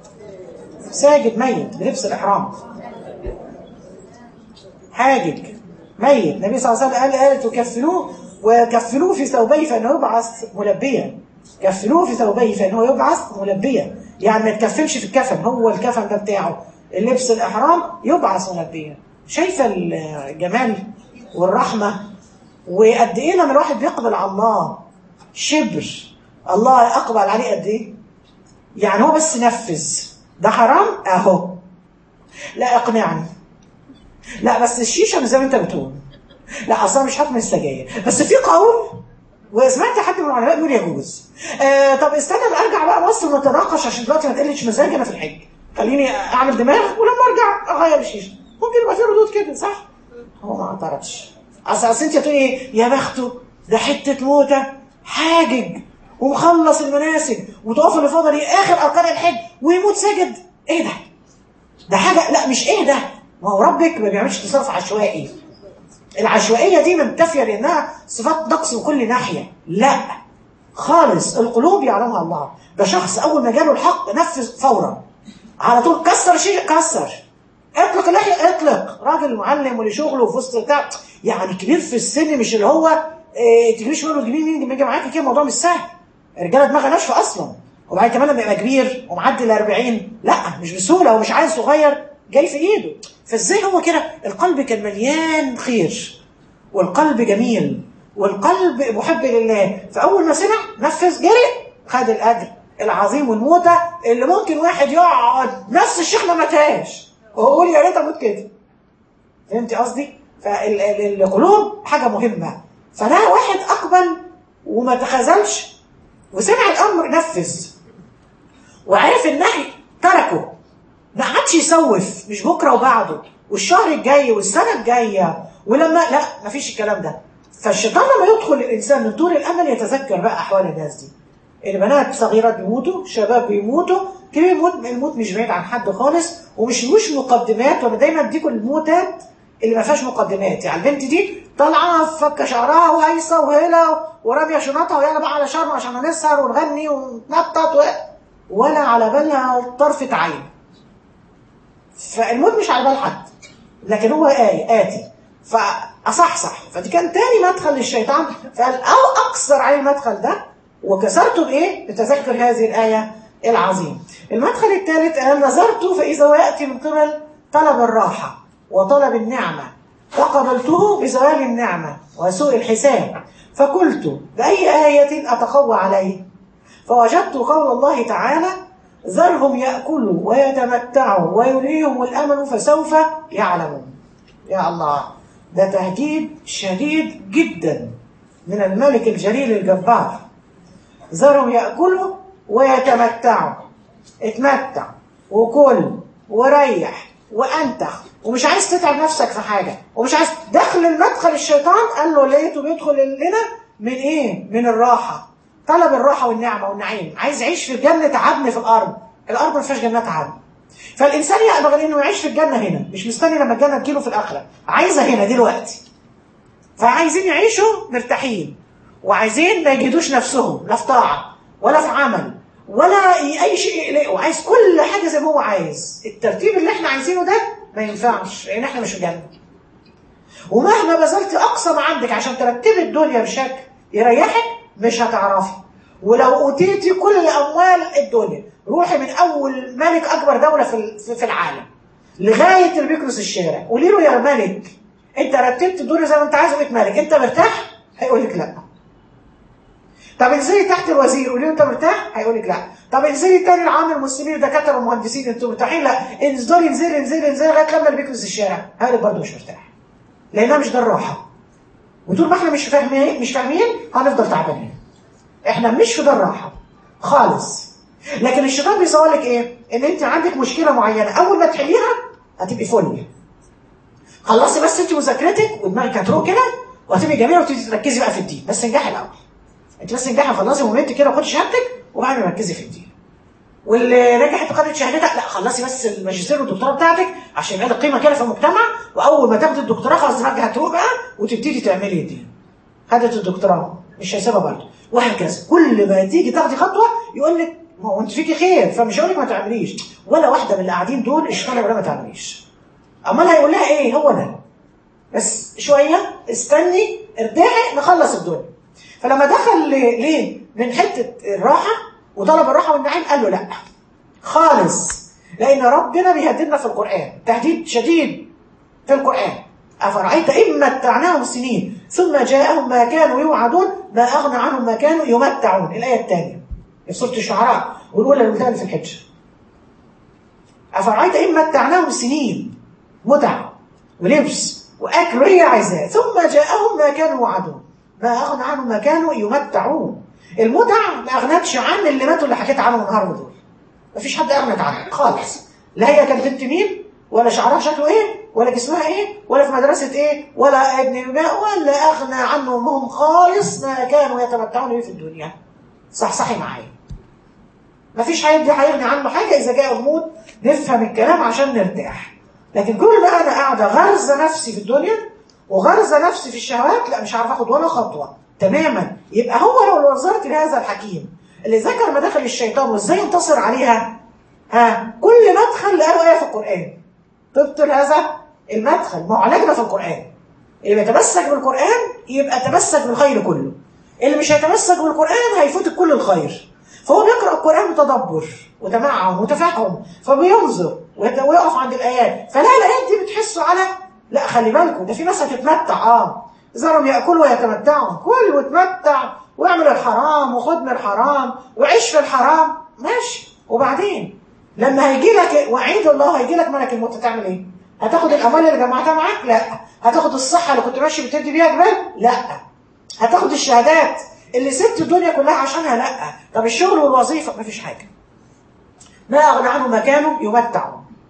ساجد ميت بلبس الاحرام حاجج ميت النبي صلى الله عليه وسلم قال قال تكفنوه وكفنوه في ثوبيه فانه يبعث ملبيا كفنوه في ثوبيه فانه يبعث ملبيا يعني ما يتكفنش في الكفن هو الكفن ده بتاعه اللبس الاحرام يبعث ملبيا شايفه الجمال والرحمه وقد ايه لما الواحد بيقبل على الله شبر الله اقبل عليه قد ايه يعني هو بس نفذ ده حرام اهو لا اقنعني لا بس الشيشه مش زي ما انت بتقول لا اصلا مش حكم السجاير بس في قول وسمعت حد من العلماء بيقول يجوز آه طب استنى ارجع بقى مصر ونتناقش عشان دلوقتي ما تقلش مزاجي انا في الحج خليني اعمل دماغ ولما ارجع اغير الشيشه ممكن يبقى في ردود كده صح هو ما اعترضش اصل اصل انت هتقولي ايه يا بخته ده حته موته حاجج ومخلص المناسك وطواف الافاضه دي اخر اركان الحج ويموت ساجد ايه ده ده حاجه لا مش ايه ده ما هو ربك ما بيعملش تصرف عشوائي العشوائيه دي منتفيه لانها صفات نقص من كل ناحيه لا خالص القلوب يعلمها الله ده شخص اول ما جاله الحق نفذ فورا على طول كسر شيء كسر اطلق اللحيه اطلق راجل معلم وليه شغله وفي وسط بتاع يعني كبير في السن مش اللي هو إيه تجيبي شمال وتجيبي يمين يجي معاكي كده الموضوع مش سهل الرجاله دماغها ناشفه اصلا وبعدين كمان لما يبقى كبير ومعدي ال 40 لا مش بسهوله هو مش عايز صغير جاي في ايده فازاي هو كده القلب كان مليان خير والقلب جميل والقلب محب لله فاول ما سمع نفذ جري خد الاجر العظيم والموتة اللي ممكن واحد يقعد نفس الشيخ ما ماتهاش وهو يقول يا ريت اموت كده فهمتي قصدي؟ فالقلوب حاجة مهمة فده واحد أقبل وما تخاذلش وسمع الأمر نفذ وعرف النهي تركه ما عادش يسوف مش بكرة وبعده والشهر الجاي والسنة الجاية ولما لا ما فيش الكلام ده فالشيطان لما يدخل الإنسان من طول الأمل يتذكر بقى أحوال الناس دي البنات صغيرات بيموتوا شباب بيموتوا كبير الموت الموت مش بعيد عن حد خالص ومش مش مقدمات وانا دايما اديكم الموتات اللي ما فيهاش مقدمات يعني البنت دي طالعه فكه شعرها وهيصه وهيله وراميه شنطها ويلا بقى على شرم عشان نسهر ونغني ونتنطط و... ولا على بالها طرفه عين فالموت مش على بال حد لكن هو آي آتي فأصحصح فدي كان تاني مدخل للشيطان فقال أو أكثر عليه المدخل ده وكسرته بإيه؟ بتذكر هذه الآية العظيم المدخل الثالث قال نظرت فإذا هو يأتي من قبل طلب الراحة وطلب النعمة فقبلته بزوال النعمة وسوء الحساب فقلت بأي آية أتقوى عليه فوجدت قول الله تعالى ذرهم يأكلوا ويتمتعوا ويلهيهم الأمل فسوف يعلمون يا الله ده تهديد شديد جدا من الملك الجليل الجبار ذرهم يأكلوا ويتمتعوا اتمتع وكل وريح وانتخ ومش عايز تتعب نفسك في حاجة ومش عايز دخل المدخل الشيطان قال له لقيته بيدخل لنا من ايه من الراحة طلب الراحة والنعمة والنعيم عايز يعيش في جنة عدن في الأرض الأرض ما فيهاش جنات عدن فالإنسان يقبل إنه يعيش في الجنة هنا مش مستني لما الجنة تجيله في الآخرة عايزها هنا دلوقتي فعايزين يعيشوا مرتاحين وعايزين ما يجدوش نفسهم لا في طاعة ولا في عمل ولا أي شيء يقلقه عايز كل حاجة زي ما هو عايز الترتيب اللي احنا عايزينه ده ما ينفعش لأن احنا مش في جنة ومهما بذلت أقصى ما عندك عشان ترتبي الدنيا بشكل يريحك مش هتعرفي ولو أوتيتي كل أموال الدنيا روحي من أول ملك أكبر دولة في في العالم لغاية اللي بيكنس الشارع قولي له يا ملك أنت رتبت الدنيا زي ما أنت عايز وبقيت ملك أنت مرتاح؟ هيقول لك لا طب انزلي تحت الوزير قولي له أنت مرتاح؟ هيقول لك لا طب انزلي تاني العام المسلمين الدكاتره والمهندسين انتوا مرتاحين؟ لا انزلي انزلي انزلي انزلي لغايه لما اللي بيكنس الشارع هيقول لك برضه مش مرتاح لأنها مش ده الراحة وطول ما احنا مش فاهمين مش فاهمين هنفضل تعبانين احنا مش في ده الراحة خالص لكن الشيطان بيصور لك ايه ان انت عندك مشكلة معينة اول ما تحليها هتبقي فل خلصي بس انت مذاكرتك ودماغك هتروق كده وهتبقي جميلة وتبتدي تركزي بقى في الدين بس انجحي الاول انت بس انجحي خلصي مومنت كده وخدي شهادتك وبعدين ركزي في الدين واللي نجحت وخدت شهادتها لا خلصي بس الماجستير والدكتوراه بتاعتك عشان يبقى لك قيمه كده في المجتمع واول ما تاخدي الدكتوراه خلاص دماغك هتروق بقى وتبتدي تعملي الدين خدت الدكتوراه مش هيسيبها برضه وهكذا كل ما تيجي تاخدي خطوه يقول لك ما هو انت فيكي خير فمش هقول لك ما تعمليش ولا واحده من اللي قاعدين دول الشيطان يقول لها ما تعمليش امال هيقول لها ايه هو ده بس شويه استني ارتاحي نخلص الدنيا فلما دخل ليه من حته الراحه وطلب الراحه والنعيم قال له لا خالص لان ربنا بيهددنا في القران تهديد شديد في القران افرايت ان متعناهم سنين ثم جاءهم ما كانوا يوعدون ما اغنى عنهم ما كانوا يمتعون الايه الثانيه في سوره الشعراء والاولى اللي في الحج افرايت ان متعناهم سنين متع ولبس واكل هي عايزاه ثم جاءهم ما كانوا يوعدون ما اغنى عنهم ما كانوا يمتعون المتع ما اغنتش عن اللي ماتوا اللي حكيت عنهم النهارده دول مفيش حد اغنت عنه خالص لا هي كانت بنت مين ولا شعرها شكله ايه ولا جسمها ايه ولا في مدرسة ايه ولا ابن الماء ولا اغنى عنهم هم خالص ما كانوا يتمتعون به في الدنيا صح صحي معايا مفيش حد هيغني عنه حاجة اذا جاء الموت نفهم الكلام عشان نرتاح لكن كل ما انا قاعدة غرزة نفسي في الدنيا وغرزة نفسي في الشهوات لا مش عارف اخد ولا خطوة تماما يبقى هو لو نظرت لهذا الحكيم اللي ذكر مداخل الشيطان وازاي ينتصر عليها ها كل مدخل لقاه آية في القرآن تبطل هذا المدخل ما هو علاجنا في القرآن اللي بيتمسك بالقرآن يبقى تمسك بالخير كله اللي مش هيتمسك بالقرآن هيفوتك كل الخير فهو بيقرأ القرآن بتدبر وتمعن وتفهم فبينظر ويت- ويقف عند الايات فلا الايات دي بتحسوا على لا خلي بالكم ده في ناس هتتمتع اه ذرهم ياكلوا ويتمتعوا كل وتمتع واعمل الحرام وخد من الحرام وعيش في الحرام ماشي وبعدين لما هيجي لك وعيد الله هيجي لك ملك الموت تعمل ايه؟ هتاخد الاموال اللي جمعتها معاك؟ لا هتاخد الصحه اللي كنت ماشي بتدي بيها جبال؟ لا هتاخد الشهادات اللي سبت الدنيا كلها عشانها لا طب الشغل والوظيفه مفيش حاجه ما اغنى عنه مكانه يمتع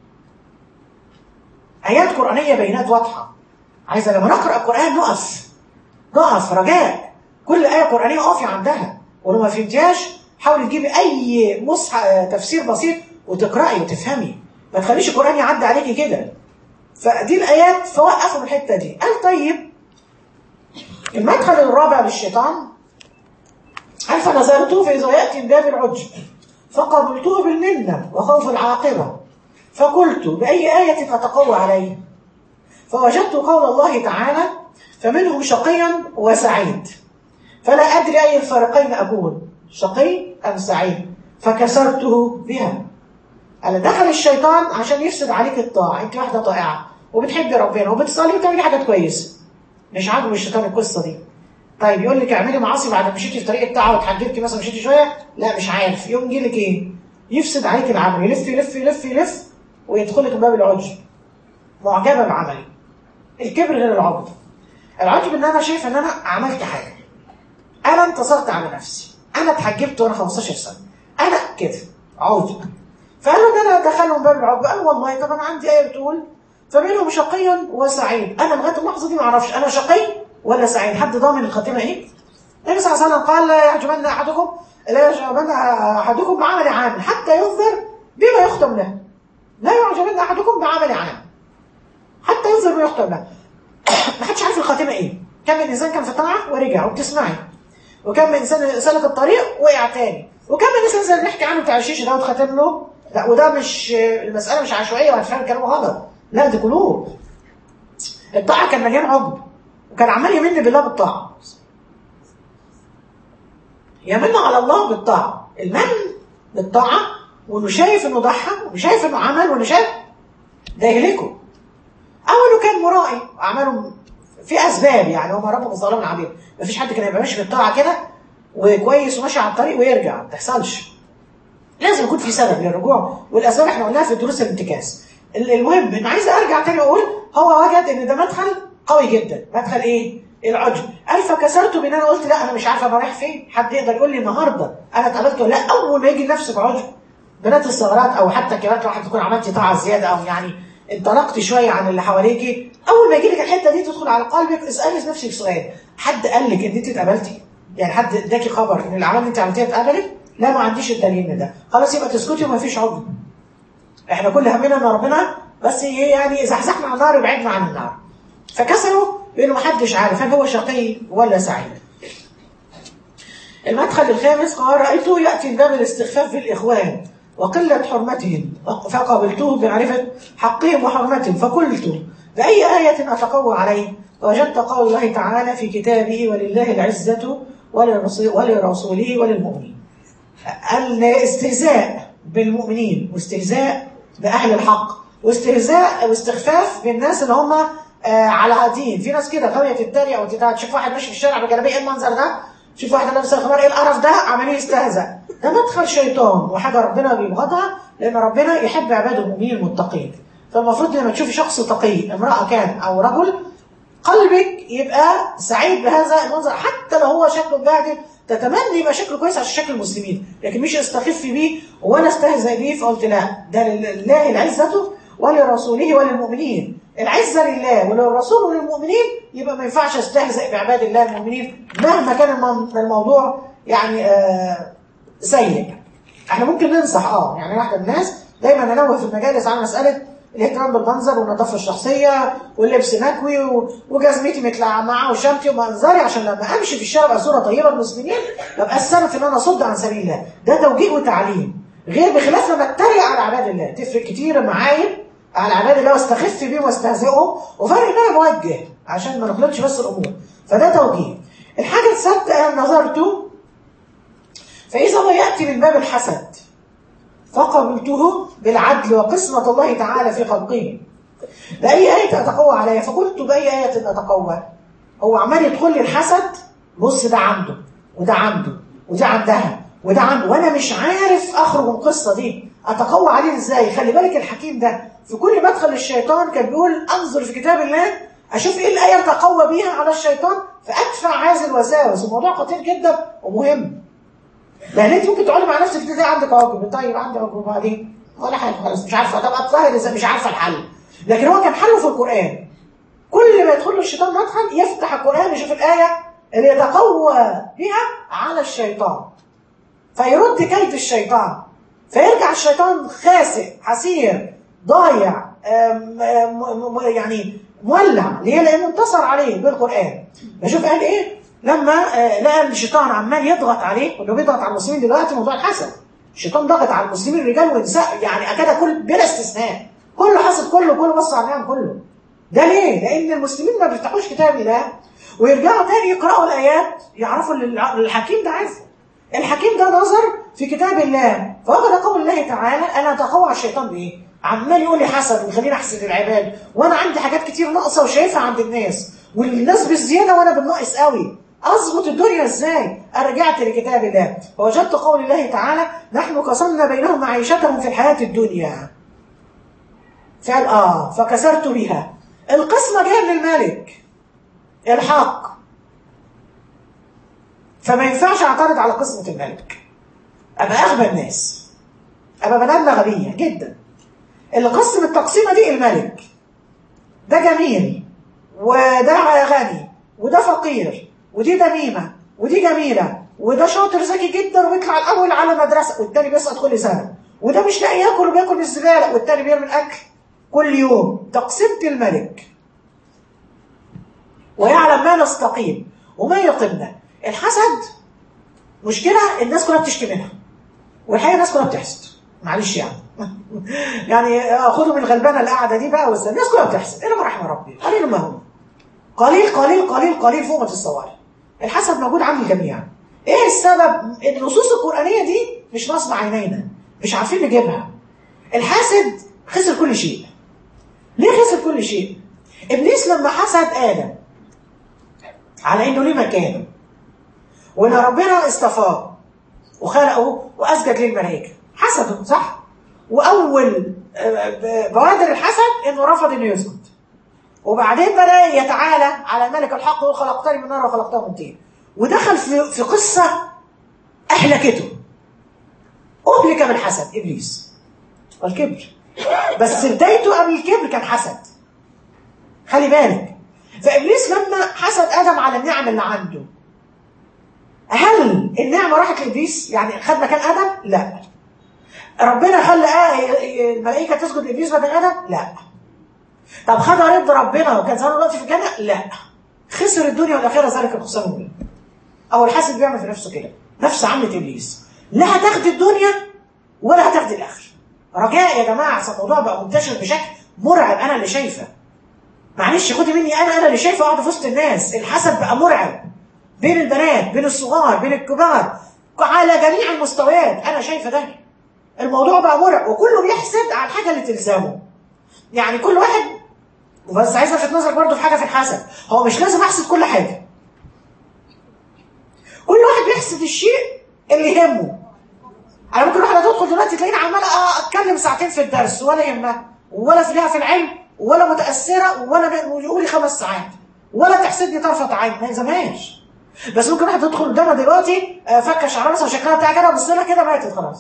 ايات قرانيه بينات واضحه عايزه لما نقرا القران نقف نقف رجاء كل ايه قرانيه اقفي عندها ولو ما فهمتيهاش حاولي تجيبي اي مصحف تفسير بسيط وتقراي وتفهمي ما تخليش القران يعدي عليكي كده فدي الايات فوقفوا من الحته دي قال طيب المدخل الرابع للشيطان قال فنظرته فإذا يأتي من باب العجب فقبلته بالمنة وخوف العاقبة فقلت بأي آية أتقوى عليه فوجدت قول الله تعالى فمنهم شقيا وسعيد فلا أدري أي الفريقين أقول شقي أم سعيد فكسرته بها قال دخل الشيطان عشان يفسد عليك الطاعة انت واحدة طائعة وبتحبي ربنا وبتصلي وتعملي حاجات كويسة مش عاجبه الشيطان القصة دي طيب يقول لك اعملي معاصي بعد ما مشيتي في طريق الطاعة وتحجبتي مثلا مشيتي شوية لا مش عارف يقوم يجي لك ايه يفسد عليك العمل يلف يلف يلف يلف ويدخلك من باب العجب معجبة بعملي الكبر غير العجب العجب ان انا شايف ان انا عملت حاجة انا انتصرت على نفسي انا اتحجبت وانا 15 سنة انا كده عجب فقالوا ان انا دخلهم باب العجب قال والله طب انا عندي ايه بتقول فمنهم شقيا وسعيد انا لغايه اللحظه دي ما اعرفش انا شقي ولا سعيد حد ضامن الخاتمه ايه النبي صلى الله عليه وسلم قال لا يعجبن احدكم لا يعجبن احدكم بعمل عام حتى ينظر بما يختم له لا يعجبن احدكم بعمل عام حتى ينظر بما يختم له ما حدش عارف الخاتمه ايه كم من انسان كان في طاعه ورجع وبتسمعي وكم من انسان سلك الطريق وقع تاني وكم من انسان زي اللي بنحكي عنه بتاع الشيشه ده واتختم له لا وده مش المساله مش عشوائيه وهتفهم الكلام غلط لا دي قلوب الطاعه كان مليان عجب وكان عمال يمن بالله بالطاعه يمن على الله بالطاعه المن بالطاعه وانه شايف انه ضحى وانه شايف انه عمل وانه شايف ده يهلكه او انه كان مرائي واعماله في اسباب يعني هم ربهم ظالم العبيد مفيش حد كان يبقى ماشي بالطاعه كده وكويس وماشي على الطريق ويرجع ما تحصلش لازم يكون في سبب للرجوع والاسباب احنا قلناها في دروس الانتكاس المهم ان عايز ارجع تاني اقول هو وجد ان ده مدخل قوي جدا مدخل ايه العجب قال فكسرته بان انا قلت لا انا مش عارفه انا رايح فين حد يقدر يقول لي النهارده انا اتقابلت ولا لا اول ما يجي نفسك عجب بنات الثغرات او حتى كمان واحد تكون عملتي طاعه زياده او يعني انطلقتي شويه عن اللي حواليكي اول ما يجي لك الحته دي تدخل على قلبك اسالي نفسك سؤال حد قال لك ان انت اتقابلتي يعني حد اداكي خبر ان الاعمال اللي انت عملتيها اتقبلت لا ما عنديش الدليل ده خلاص يبقى تسكتي وما فيش عجب احنا كل همنا ان ربنا بس يعني زحزحنا عن النار وبعدنا عن النار فكسروا بانه ما حدش عارف هل هو شقي ولا سعيد المدخل الخامس قال رايته ياتي من باب الاستخفاف بالاخوان وقله حرمتهم فقابلته بمعرفه حقهم وحرمتهم فقلت باي ايه اتقوى عليه فوجدت قول الله تعالى في كتابه ولله العزه ولرسوله وللمؤمنين الاستهزاء بالمؤمنين واستهزاء باهل الحق واستهزاء واستخفاف بالناس اللي هم آه على دين في ناس كده غاويه تتريق وتتعب تشوف واحد ماشي في الشارع بجلابيه ايه المنظر ده شوف واحد لابسه خمار ايه القرف ده عمالين يستهزأ ده مدخل شيطان وحاجه ربنا بيبغضها لان ربنا يحب عباده المؤمنين المتقين فالمفروض لما تشوفي شخص تقي امراه كان او رجل قلبك يبقى سعيد بهذا المنظر حتى لو هو شكله مبهدل تتمنى يبقى شكله كويس عشان شكل المسلمين لكن مش استخف بيه ولا استهزئ بيه فقلت لا ده لله العزة ولرسوله وللمؤمنين العزة لله وللرسول وللمؤمنين يبقى ما ينفعش استهزئ بعباد الله المؤمنين مهما كان الموضوع يعني آه سيء احنا ممكن ننصح اه يعني واحدة من الناس دايما ننوه في المجالس على مسألة الاهتمام بالمنظر والنظافة الشخصية واللبس مكوي وجزمتي متلعمعة وشنطي ومنظري عشان لما امشي في الشارع ابقى صورة طيبة للمسلمين ابقى السبب في ان انا اصد عن سبيل الله ده توجيه وتعليم غير بخلاف لما اتريق على عباد الله تفرق كتير معايا على عباد الله واستخف بيه واستهزئه وفرق ان انا موجه عشان ما نخلطش بس الامور فده توجيه الحاجة السادسة نظرته فإذا هو يأتي من باب الحسد فقبلته بالعدل وقسمة الله تعالى في خلقه بأي آية أتقوى عليها فقلت بأي آية أتقوى هو عمال يدخل لي الحسد بص ده عنده وده عنده وده عندها وده عنده وانا مش عارف اخرج من القصه دي اتقوى عليه ازاي خلي بالك الحكيم ده في كل مدخل الشيطان كان بيقول انظر في كتاب الله اشوف ايه الايه اتقوى بيها على الشيطان فادفع هذه الوساوس الموضوع خطير جدا ومهم لان انت ممكن تقعدي مع نفسك تلاقي عندك عقب طيب عندي عقب وبعدين ولا حاجه خلاص مش عارفه طب اتظاهر اذا مش عارفه الحل لكن هو كان حله في القران كل ما يدخل له الشيطان مدخل يفتح القران يشوف الايه اللي يتقوى بها على الشيطان فيرد كيد الشيطان فيرجع الشيطان خاسئ حسير ضايع أم أم يعني مولع ليه؟ لانه انتصر عليه بالقران بشوف قال ايه لما لقى الشيطان عمال يضغط عليه وانه بيضغط على المسلمين دلوقتي موضوع الحسد الشيطان ضغط على المسلمين رجال ونساء يعني اكاد كل بلا استثناء كله حسد كله كله بص على النعم كله ده ليه؟ لان المسلمين ما بيفتحوش كتاب الله ويرجعوا تاني يقرأوا الآيات يعرفوا اللي الحكيم ده عارفه الحكيم ده نظر في كتاب الله فوجد قول الله تعالى أنا أتقوى على الشيطان بإيه؟ عمال يقول لي حسد ويخليني أحسد العباد وأنا عندي حاجات كتير ناقصة وشايفها عند الناس والناس بالزيادة وأنا بالناقص قوي أظبط الدنيا إزاي؟ رجعت لكتاب الله فوجدت قول الله تعالى نحن قسمنا بينهم معيشتهم في الحياة الدنيا فقال آه فكسرت بها القسمة جاية من الملك الحق فما ينفعش اعترض على قسمة الملك ابقى اغبى الناس ابقى بني ادم غبية جدا اللي قسم التقسيمة دي الملك ده جميل وده غني وده فقير ودي دميمة ودي جميلة وده شاطر ذكي جدا وبيطلع الاول على مدرسة والتاني بيسقط كل سنة وده مش لاقي ياكل وبياكل بالزبالة والتاني بيرمي الاكل كل يوم تقسيمة الملك ويعلم ما نستقيم وما يقيمنا الحسد مشكلة الناس كلها بتشكي منها والحقيقة الناس كلها بتحسد معلش يعني يعني خدوا من الغلبانة القاعدة دي بقى والسنة الناس كلها بتحسد إلا ما رحم ربي قليل ما هم قليل قليل قليل قليل فوق ما تتصور الحسد موجود عند الجميع ايه السبب النصوص القرآنية دي مش نصب عينينا مش عارفين نجيبها الحاسد خسر كل شيء ليه خسر كل شيء ابليس لما حسد ادم على انه ليه مكانه وان ربنا اصطفاه وخلقه واسجد للملائكه حسده صح واول بوادر الحسد انه رفض انه يسجد وبعدين بدا يتعالى على الملك الحق ويقول خلقتني من نار وخلقته من طين ودخل في في قصه اهلكته اهلك من حسد ابليس والكبر بس بدايته قبل الكبر كان حسد خلي بالك فابليس لما حسد ادم على النعم اللي عنده هل النعمه راحت لابليس يعني خد مكان ادم لا ربنا خلى الملائكه تسجد لابليس بدل ادم لا طب خد رضا ربنا وكان زمانه دلوقتي في الجنه لا خسر الدنيا والاخره ذلك الخسران المبين او الحاسد بيعمل في نفسه كده نفس عملة ابليس لا هتاخد الدنيا ولا هتاخد الاخره رجاء يا جماعه الموضوع بقى منتشر بشكل مرعب انا اللي شايفه معلش خدي مني انا انا اللي شايفه قاعده في وسط الناس الحسد بقى مرعب بين البنات بين الصغار بين الكبار على جميع المستويات انا شايفه ده الموضوع بقى مرعب وكله بيحسد على الحاجه اللي تلزمه يعني كل واحد بس عايز الفت نظرك برضه في حاجه في الحسد هو مش لازم احسد كل حاجه كل واحد بيحسد الشيء اللي يهمه انا ممكن واحده تدخل دلوقتي تلاقيني عماله اتكلم ساعتين في الدرس ولا يهمها ولا في لها في العلم ولا متاثره ولا يقولي خمس ساعات ولا تحسدني طرفه عين ما يلزمهاش بس ممكن واحده تدخل قدامها دلوقتي فكه شعرها مثلا شكلها بتاع كده بص لها كده ماتت خلاص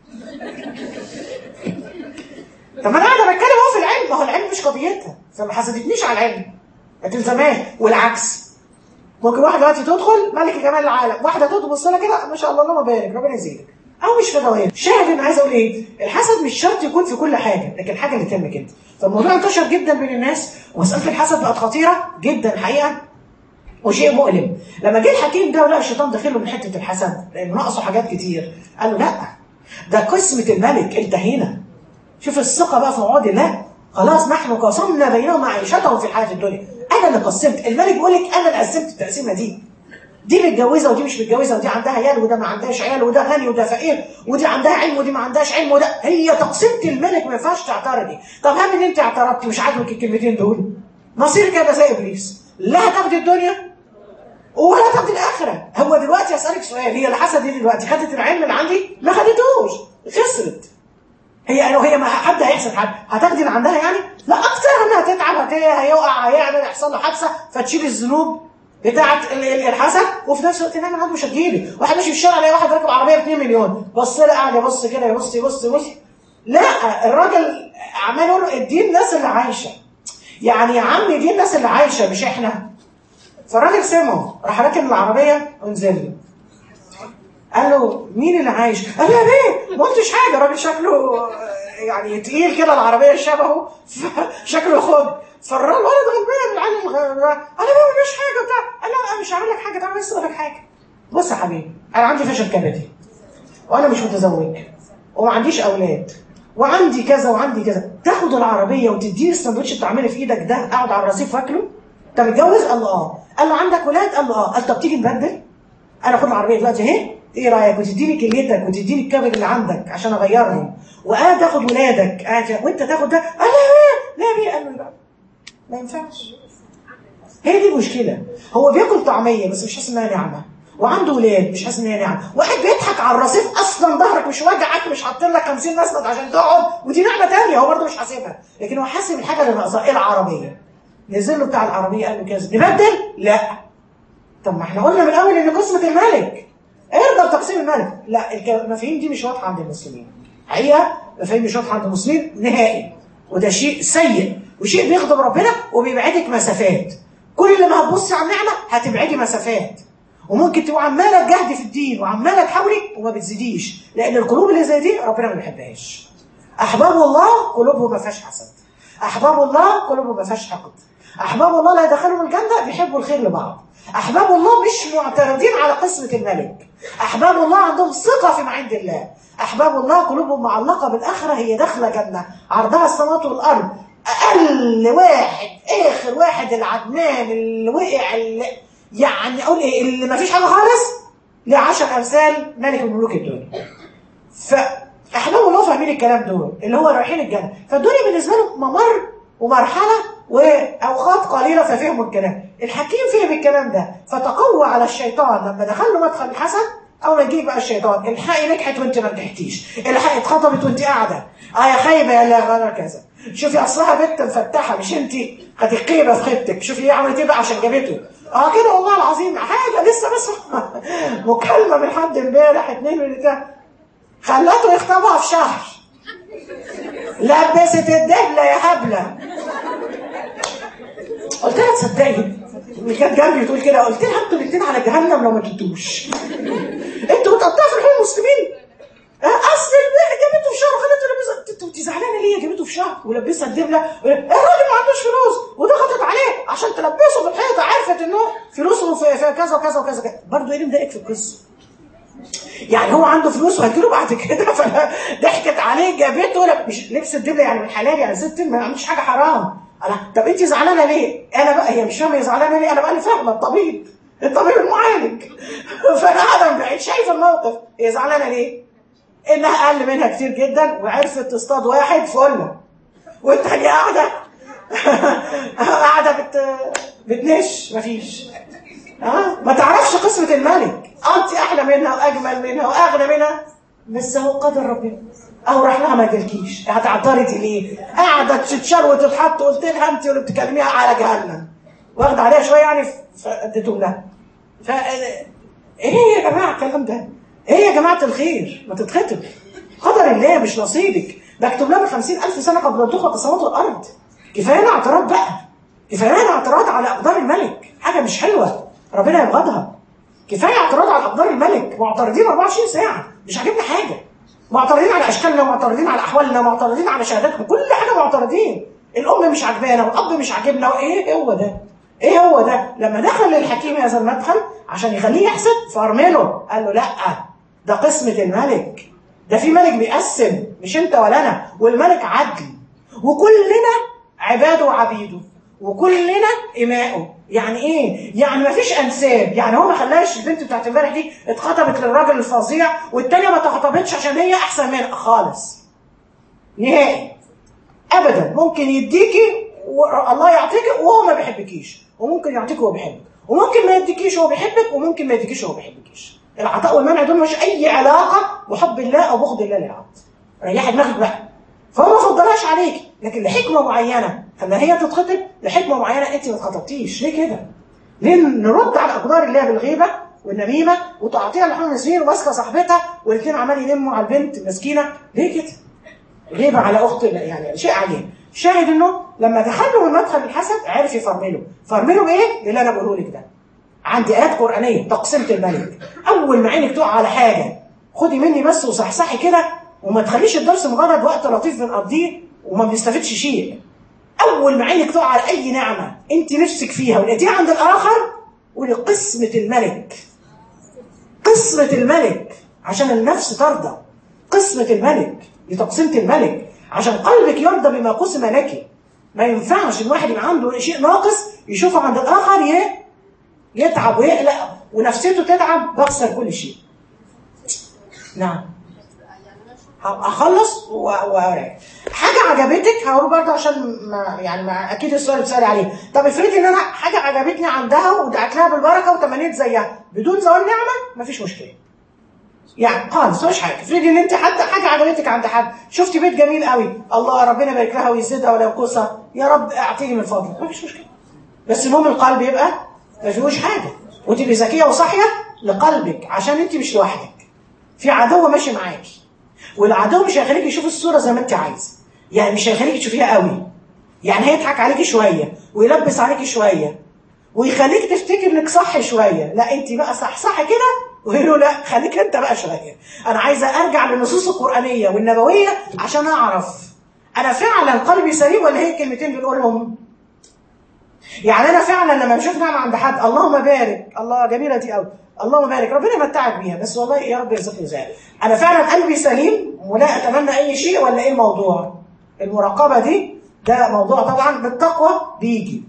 طب انا قاعده بتكلم اهو في العلم ما هو العلم مش قضيتها فما حسدتنيش على العلم ما تلزمهاش والعكس ممكن واحده دلوقتي تدخل ملك جمال العالم واحده تبص لها كده ما شاء الله اللهم بارك ربنا يزيدك او مش في دوام شاهد انا عايز اقول ايه الحسد مش شرط يكون في كل حاجه لكن حاجه اللي تهمك انت فالموضوع انتشر جدا بين الناس ومساله الحسد بقت خطيره جدا الحقيقه وشيء مؤلم لما جه الحكيم ده ولقى الشيطان داخله من حته الحسد لانه ناقصه حاجات كتير قال له لا ده قسمه الملك انتهينا شوف الثقه بقى في وعود الله خلاص نحن قسمنا بينهم معيشتهم في الحياه الدنيا انا اللي قسمت الملك بيقول لك انا اللي قسمت التقسيمه دي دي متجوزه ودي مش متجوزه ودي عندها عيال وده ما عندهاش عيال وده غني وده فقير ودي عندها علم ودي ما عندهاش علم وده هي تقسيمه الملك ما ينفعش تعترضي طب هم ان انت اعترضتي مش عاجبك الكلمتين دول مصيرك هيبقى زي ابليس لا هتاخدي الدنيا ولا تاخدي الاخره هو دلوقتي اسالك سؤال هي اللي حاسه دي دلوقتي خدت العلم اللي عندي ما خدتوش خسرت هي لو هي ما حد هيحسد حد هتاخدي اللي عندها يعني لا اكتر انها تتعب هت- هيقع هيعمل يحصل له حادثه فتشيل الذنوب بتاعه ال- ال- الحسد وفي نفس الوقت نعمل عنده مش هتجيلي واحد ماشي في الشارع الاقي واحد راكب عربيه ب 2 مليون بص لي قاعد يبص كده يبص يبص يبص لا الراجل عمال يقول له ادي الناس اللي عايشه يعني يا عم دي الناس اللي عايشه مش احنا فالراجل سمعه راح راكب العربيه ونزل له قال له مين اللي عايش؟ قال له يا بيه ما قلتش حاجه الراجل شكله آه، يعني تقيل كده العربيه شبهه شكله خد فالراجل الولد غلبان العيل الغلبان قال له ما فيش حاجه بتاع قال له انا مش هعمل لك حاجه تعالى بس اقول لك حاجه بص يا حبيبي انا عندي فشل كبدي وانا مش متزوج وما عنديش اولاد وعندي كذا وعندي كذا تاخد العربيه وتديني السندوتش بتعمله في ايدك ده اقعد على الرصيف واكله انت متجوز قال له اه قال له عندك ولاد قال له اه قال طب تيجي نبدل انا اخد العربيه دلوقتي اهي ايه رايك وتديني كليتك وتديني الكبد اللي عندك عشان اغيرهم وقاعد تاخد ولادك قاعد وانت تاخد ده قال لا لا لا بيه قال له لا ما ينفعش هي دي المشكله هو بياكل طعميه بس مش حاسس انها نعمه وعنده ولاد مش حاسس ان هي نعمه واحد بيضحك على الرصيف اصلا ظهرك مش واجعك مش حاطين لك 50 مسند عشان تقعد ودي نعمه ثانيه هو برضه مش حاسبها لكن هو حاسب الحاجه اللي ناقصاه ايه العربيه نزل له بتاع العربيه قال له كذا نبدل لا طب ما احنا قلنا من الاول ان قسمه الملك ارضى بتقسيم الملك لا الك- المفاهيم دي مش واضحه عند المسلمين حقيقه المفاهيم مش واضحه عند المسلمين نهائي وده شيء سيء وشيء بيغضب ربنا وبيبعدك مسافات كل ما هتبصي على النعمه هتبعدي مسافات وممكن تبقى عماله تجاهدي في الدين وعماله تحاولي وما بتزيديش لان القلوب اللي زي دي ربنا ما بيحبهاش احباب الله قلوبهم ما فيهاش حسد احباب الله قلوبهم ما فيهاش حقد احباب الله لا يدخلهم الجنه بيحبوا الخير لبعض احباب الله مش معترضين على قسمه الملك احباب الله عندهم ثقه في ما عند الله احباب الله قلوبهم معلقه بالاخره هي داخله جنه عرضها السماوات والارض اقل واحد اخر واحد العدنان اللي وقع اللي يعني اقول ايه اللي ما فيش حاجه خالص ليه 10 امثال ملك من ملوك الدنيا فاحباب الله فاهمين الكلام دول اللي هو رايحين الجنه فالدنيا بالنسبه لهم ممر ومرحله واوقات قليله ففهموا الكلام الحكيم فهم الكلام ده فتقوى على الشيطان لما دخل له مدخل الحسن اول ما يجيب بقى الشيطان الحقي نجحت وانت ما نجحتيش الحقي اتخطبت وانت قاعده اه يا خايبه يا لا غير كذا شوفي اصلها بنت مفتحه مش انت هتقيبه في خيبتك شوفي هي عملت ايه بقى عشان جابته اه كده والله العظيم حاجه لسه بس مكالمه من حد امبارح اتنين من بتاع خلته يخطبها في شهر لبست الدبله يا هبله قلت لها تصدقي اللي كانت جنبي تقول كده قلت لها انتوا الاثنين على جهنم لو ما جبتوش انتوا بتقطعوا في الحين المسلمين آه، اصل البيع جابته في شهر خلته لبسها انت انت زعلانه ليه جابته في شهر ولبسها الدبله الراجل ما عندوش فلوس وضغطت عليه عشان تلبسه في الحيطه عرفت انه فلوسه في, في كذا وكذا وكذا كذا. برضه ايه اللي مضايقك في القصه؟ يعني هو عنده فلوس وهتجيله بعد كده فضحكت عليه جابته لا مش لبس الدبله يعني من حلال يعني ست ما عملتش حاجه حرام انا طب انت زعلانه ليه؟ انا بقى هي مش فاهمه هي زعلانه ليه؟ انا بقى اللي فاهمه الطبيب الطبيب المعالج فانا قاعده من بعيد شايفه الموقف هي زعلانه ليه؟ انها اقل منها كتير جدا وعرفت تصطاد واحد فله والتانية قاعده قاعده بت بتنش مفيش ها ما تعرفش قسمة الملك انت احلى منها واجمل منها واغنى منها بس هو قدر ربنا او راح لها ما جالكيش هتعترضي ليه قاعده تتشر وتتحط قلت لها انت اللي بتكلميها على جهنم واخده عليها شويه يعني فاديتهم لها ف ايه يا جماعه الكلام ده ايه يا جماعه الخير ما تتخطب قدر الله مش نصيبك مكتوب لها ب 50000 سنه قبل ان تخلق السماوات والارض كفايه اعتراض بقى كفايه اعتراض على اقدار الملك حاجه مش حلوه ربنا يبغضها كفايه اعتراض على اقدار الملك معترضين 24 ساعه مش عاجبنا حاجه معترضين على اشكالنا معترضين على احوالنا معترضين على شهاداتنا كل حاجه معترضين الام مش عاجبانا والاب مش عاجبنا ايه هو ده ايه هو ده لما دخل للحكيم هذا المدخل عشان يخليه يحسد فارمله قال له لا ده قسمه الملك ده في ملك بيقسم مش انت ولا انا والملك عدل وكلنا عباده وعبيده وكلنا إماؤه يعني إيه؟ يعني ما فيش أنساب يعني هو ما خلاش البنت بتاعت امبارح دي اتخطبت للراجل الفظيع والتانية ما اتخطبتش عشان هي أحسن منها خالص نهائي أبدا ممكن يديكي والله يعطيكي وهو ما بيحبكيش وممكن يعطيك وهو بيحبك وممكن ما يديكيش وهو بيحبك وممكن ما يديكيش وهو بيحبكيش العطاء والمنع دول مش أي علاقة بحب الله أو بغض الله للعبد ريحي دماغك بقى فهو ما فضلهاش عليك لكن لحكمه معينه خلى هي تتخطب لحكمه معينه انت ما اتخطبتيش ليه كده؟ ليه نرد على اقدار الله بالغيبه والنميمه وتعطيها لحوم المسكين وماسكه صاحبتها والاثنين عمال يلموا على البنت المسكينه ليه كده؟ غيبه على اخت يعني شيء عليه شاهد انه لما دخلوا من مدخل الحسد عرف يفرمله فرمله بايه؟ باللي انا بقوله لك ده عندي ايات قرانيه تقسيمه الملك اول ما عينك تقع على حاجه خدي مني بس وصحصحي كده وما تخليش الدرس مجرد وقت لطيف بنقضيه وما بنستفدش شيء اول ما عينك تقع على اي نعمه انت نفسك فيها ولقيتيها عند الاخر قولي قسمه الملك قسمه الملك عشان النفس ترضى قسمه الملك دي تقسيمه الملك عشان قلبك يرضى بما قسم لك ما ينفعش الواحد يبقى عنده شيء ناقص يشوفه عند الاخر يه يتعب ويقلق ونفسيته تتعب بخسر كل شيء نعم اخلص واراجع حاجه عجبتك هقول برضه عشان ما يعني ما اكيد السؤال بتسالي عليه طب افرضي ان انا حاجه عجبتني عندها ودعت لها بالبركه وتمنيت زيها بدون زوال نعمه مفيش مشكله يعني خالص مش حاجه افرضي ان انت حتى حاجه عجبتك عند حد شفتي بيت جميل قوي الله ربنا يبارك لها ويزيدها ولا ينقصها يا رب اعطيني من فضلك مفيش مشكله بس المهم القلب يبقى ما فيهوش حاجه وتبقي ذكيه وصاحيه لقلبك عشان انت مش لوحدك في عدو ماشي معاكي والعدو مش هيخليك يشوف الصوره زي ما انت عايزه يعني مش هيخليك تشوفيها قوي يعني هيضحك عليكي شويه ويلبس عليكي شويه ويخليك تفتكر انك صح شويه لا انت بقى صح صح كده ويقولوا لا خليك انت بقى شويه انا عايزه ارجع للنصوص القرانيه والنبويه عشان اعرف انا فعلا قلبي سليم ولا هي كلمتين بنقولهم يعني انا فعلا لما بشوف نعمه عند حد اللهم بارك الله جميله دي قوي اللهم بارك ربنا يمتعك بيها بس والله يا رب يرزقني ذلك انا فعلا قلبي سليم ولا اتمنى اي شيء ولا ايه الموضوع المراقبه دي ده موضوع طبعا بالتقوى بيجي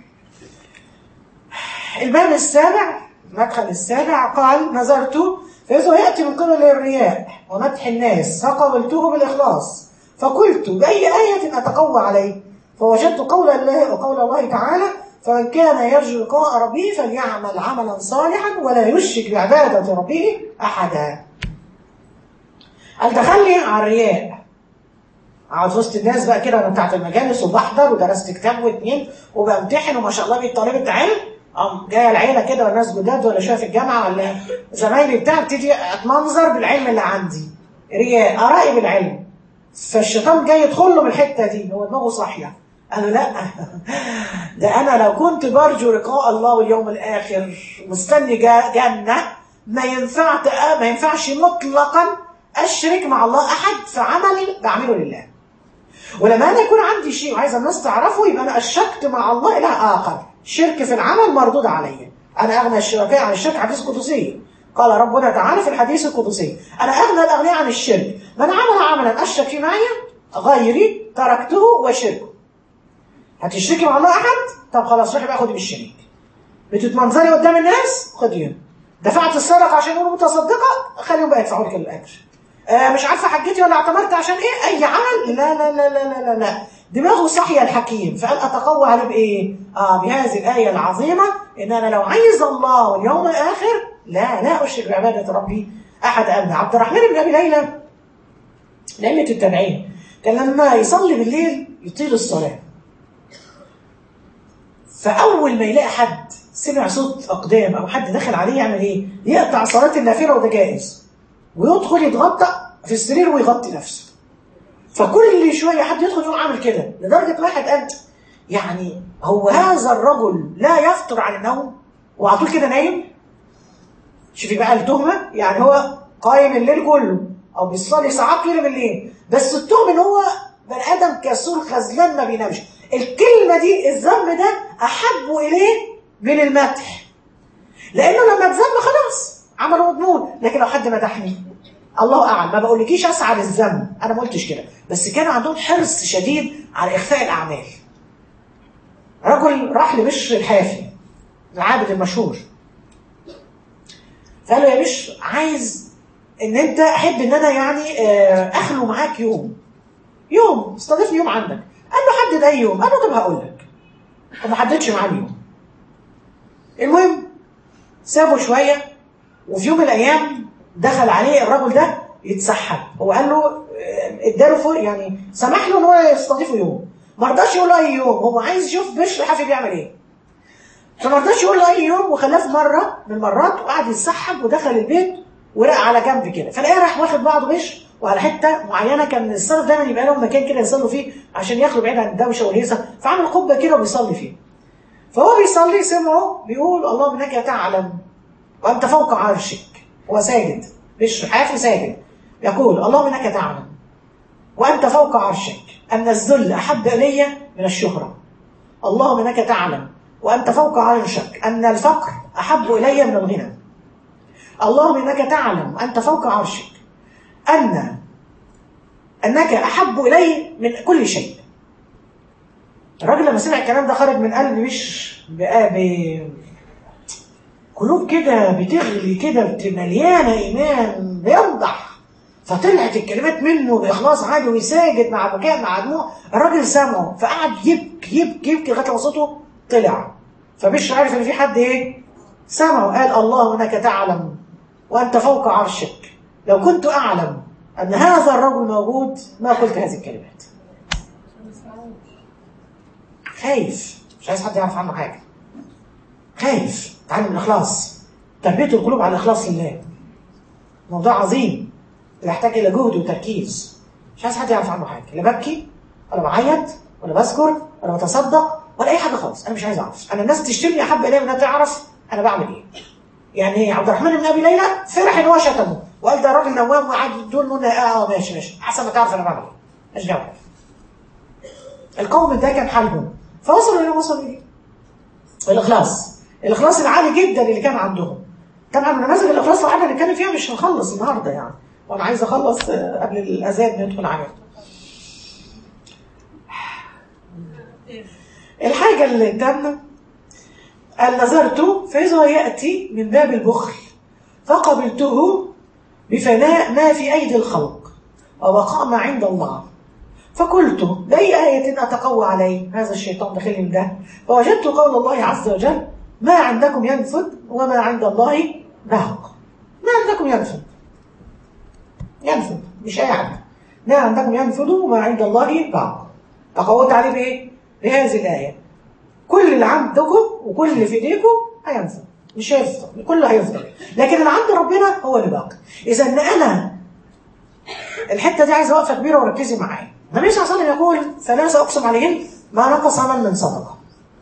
الباب السابع المدخل السابع قال نظرت فإذا يأتي من قبل الرياء ومدح الناس فقبلته بالإخلاص فقلت بأي آية أتقوى عليه فوجدت قول الله وقول الله تعالى فمن كان يرجو لقاء ربه فليعمل عملا صالحا ولا يشرك بعبادة ربه أحدا قال دخلني على الرياء اقعد في وسط الناس بقى كده انا بتاعت المجالس وبحضر ودرست كتاب واثنين وبمتحن وما شاء الله بقيت طالبه علم قام جايه العيله كده والناس جداد ولا شويه في الجامعه ولا زمايلي بتاع ابتدي اتمنظر بالعلم اللي عندي رياء ارائي بالعلم فالشيطان جاي يدخل له من الحته دي هو دماغه صاحيه قالوا لا ده انا لو كنت برجو لقاء الله واليوم الاخر مستني جنه ما ينفع ما ينفعش مطلقا اشرك مع الله احد في عمل بعمله لله ولما انا يكون عندي شيء وعايز الناس تعرفه يبقى انا اشركت مع الله اله اخر شرك في العمل مردود علي انا اغنى الشركاء عن الشرك حديث قدسي قال ربنا تعالى في الحديث القدسي انا اغنى الاغنياء عن الشرك من عمل عملا اشرك فيه معي غيري تركته وشركه هتشركي مع الله احد طب خلاص روحي بقى خدي بالشريك بتتمنظري قدام الناس خديهم دفعت الصدقه عشان يقولوا متصدقه خليهم بقى يدفعوا لك الاجر آه مش عارفه حجتي ولا اعتمرت عشان ايه اي عمل لا لا لا لا لا لا, لا. دماغه صحيه الحكيم فقال اتقوى عليه بايه اه بهذه الايه العظيمه ان انا لو عايز الله واليوم الاخر لا لا اشرك بعباده ربي احد ابدا عبد الرحمن بن ابي ليلى لأئمة التابعين كان لما يصلي بالليل يطيل الصلاه فاول ما يلاقي حد سمع صوت اقدام او حد دخل عليه يعمل ايه يقطع صلاه النافله وده جائز ويدخل يتغطى في السرير ويغطي نفسه فكل شويه حد يدخل يقوم عامل كده لدرجه واحد قال يعني هو هذا الرجل لا يفطر عن النوم وعلى طول كده نايم شوفي بقى التهمه يعني هو قايم الليل كله او بيصلي ساعات طويله بالليل بس التهمه ان هو بني ادم كسول خذلان ما بينامش الكلمه دي الذنب ده احب اليه من المدح لانه لما اتذم خلاص عمل مضمون لكن لو حد مدحني الله اعلم ما بقولكيش اسعى للذنب انا ما قلتش كده بس كان عندهم حرص شديد على اخفاء الاعمال رجل راح لبشر الحافي العابد المشهور فقال له يا بشر عايز ان انت احب ان انا يعني آه، اخلو معاك يوم يوم استضيفني يوم عندك قال له حدد اي يوم قال له طب هقول لك وما حددش معاه اليوم المهم سابه شويه وفي يوم من الايام دخل عليه الرجل ده يتسحب هو قال له آه، اداله فوق يعني سمح له ان هو يستضيفه يوم ما رضاش يقول له اي يوم هو عايز يشوف بشر حافي بيعمل ايه فما رضاش يقول له اي يوم وخلاه في مره من المرات وقعد يتسحب ودخل البيت ورق على جنب كده فلقاه راح واخد بعضه بشر وعلى حته معينه كان السلف دايما يبقى لهم مكان كده يصلوا فيه عشان ياخدوا بعيد عن الدوشه والهيصه فعمل قبه كده وبيصلي فيه فهو بيصلي سمعه بيقول اللهم انك تعلم وانت فوق عرشك هو ساجد مش حافي ساجد يقول اللهم انك تعلم وانت فوق عرشك ان الذل احب الي من الشهره اللهم انك تعلم وانت فوق عرشك ان الفقر احب الي من الغنى اللهم انك تعلم وانت فوق عرشك ان انك احب الي من كل شيء الراجل لما سمع الكلام ده خرج من قلبي مش بقى ب... قلوب كده بتغلي كده بت- مليانه ايمان بينضح فطلعت الكلمات منه باخلاص عادي ويساجد مع بكاء مع دموع الراجل سمعه فقعد يبكي يبكي يبكي لغايه لما صوته طلع فمش عارف ان في حد ايه سمعه قال الله انك تعلم وانت فوق عرشك لو كنت اعلم ان هذا الرجل موجود ما قلت هذه الكلمات خايف مش عايز حد يعرف عنه حاجه خايف تعلم الاخلاص تربيه القلوب على الاخلاص لله موضوع عظيم يحتاج الى جهد وتركيز مش عايز حد يعرف عنه حاجه لا ببكي ولا بعيط ولا بذكر ولا بتصدق ولا اي حاجه خالص انا مش عايز اعرف انا الناس تشتمني احب الي من انها تعرف انا بعمل ايه يعني عبد الرحمن بن ابي ليلى فرح ان هو شتمه وقال ده راجل نوام وقعد دول منى اه ماشي ماشي احسن ما تعرف انا بعمل ايه مش دعوه القوم ده كان حالهم فوصلوا الى وصلوا اليه الاخلاص الاخلاص العالي جدا اللي كان عندهم طبعا نماذج الاخلاص لو قعدنا نتكلم فيها مش هنخلص النهارده يعني وانا عايز اخلص آه، قبل الاذان ندخل عليه الحاجه اللي قدامنا قال نظرت فاذا ياتي من باب البخل فقبلته بفناء ما في ايدي الخلق وبقاء ما عند الله فقلت بأي آية أتقوى عليه هذا الشيطان داخل من ده فوجدت قول الله عز وجل ما عندكم ينفد وما عند الله باق ما عندكم ينفد ينفد مش قاعد ما عندكم ينفد وما عند الله باق تقوت عليه بإيه؟ بهذه الآية كل اللي عندكم وكل اللي في ايديكم هينفد مش هيفضل كله هيفضل لكن اللي عند ربنا هو اللي باقي اذا ان انا الحته دي عايزه وقفه كبيره وركزي معايا النبي صلى الله عليه وسلم يقول ثلاثه اقسم عليهن ما نقص عمل من صدقه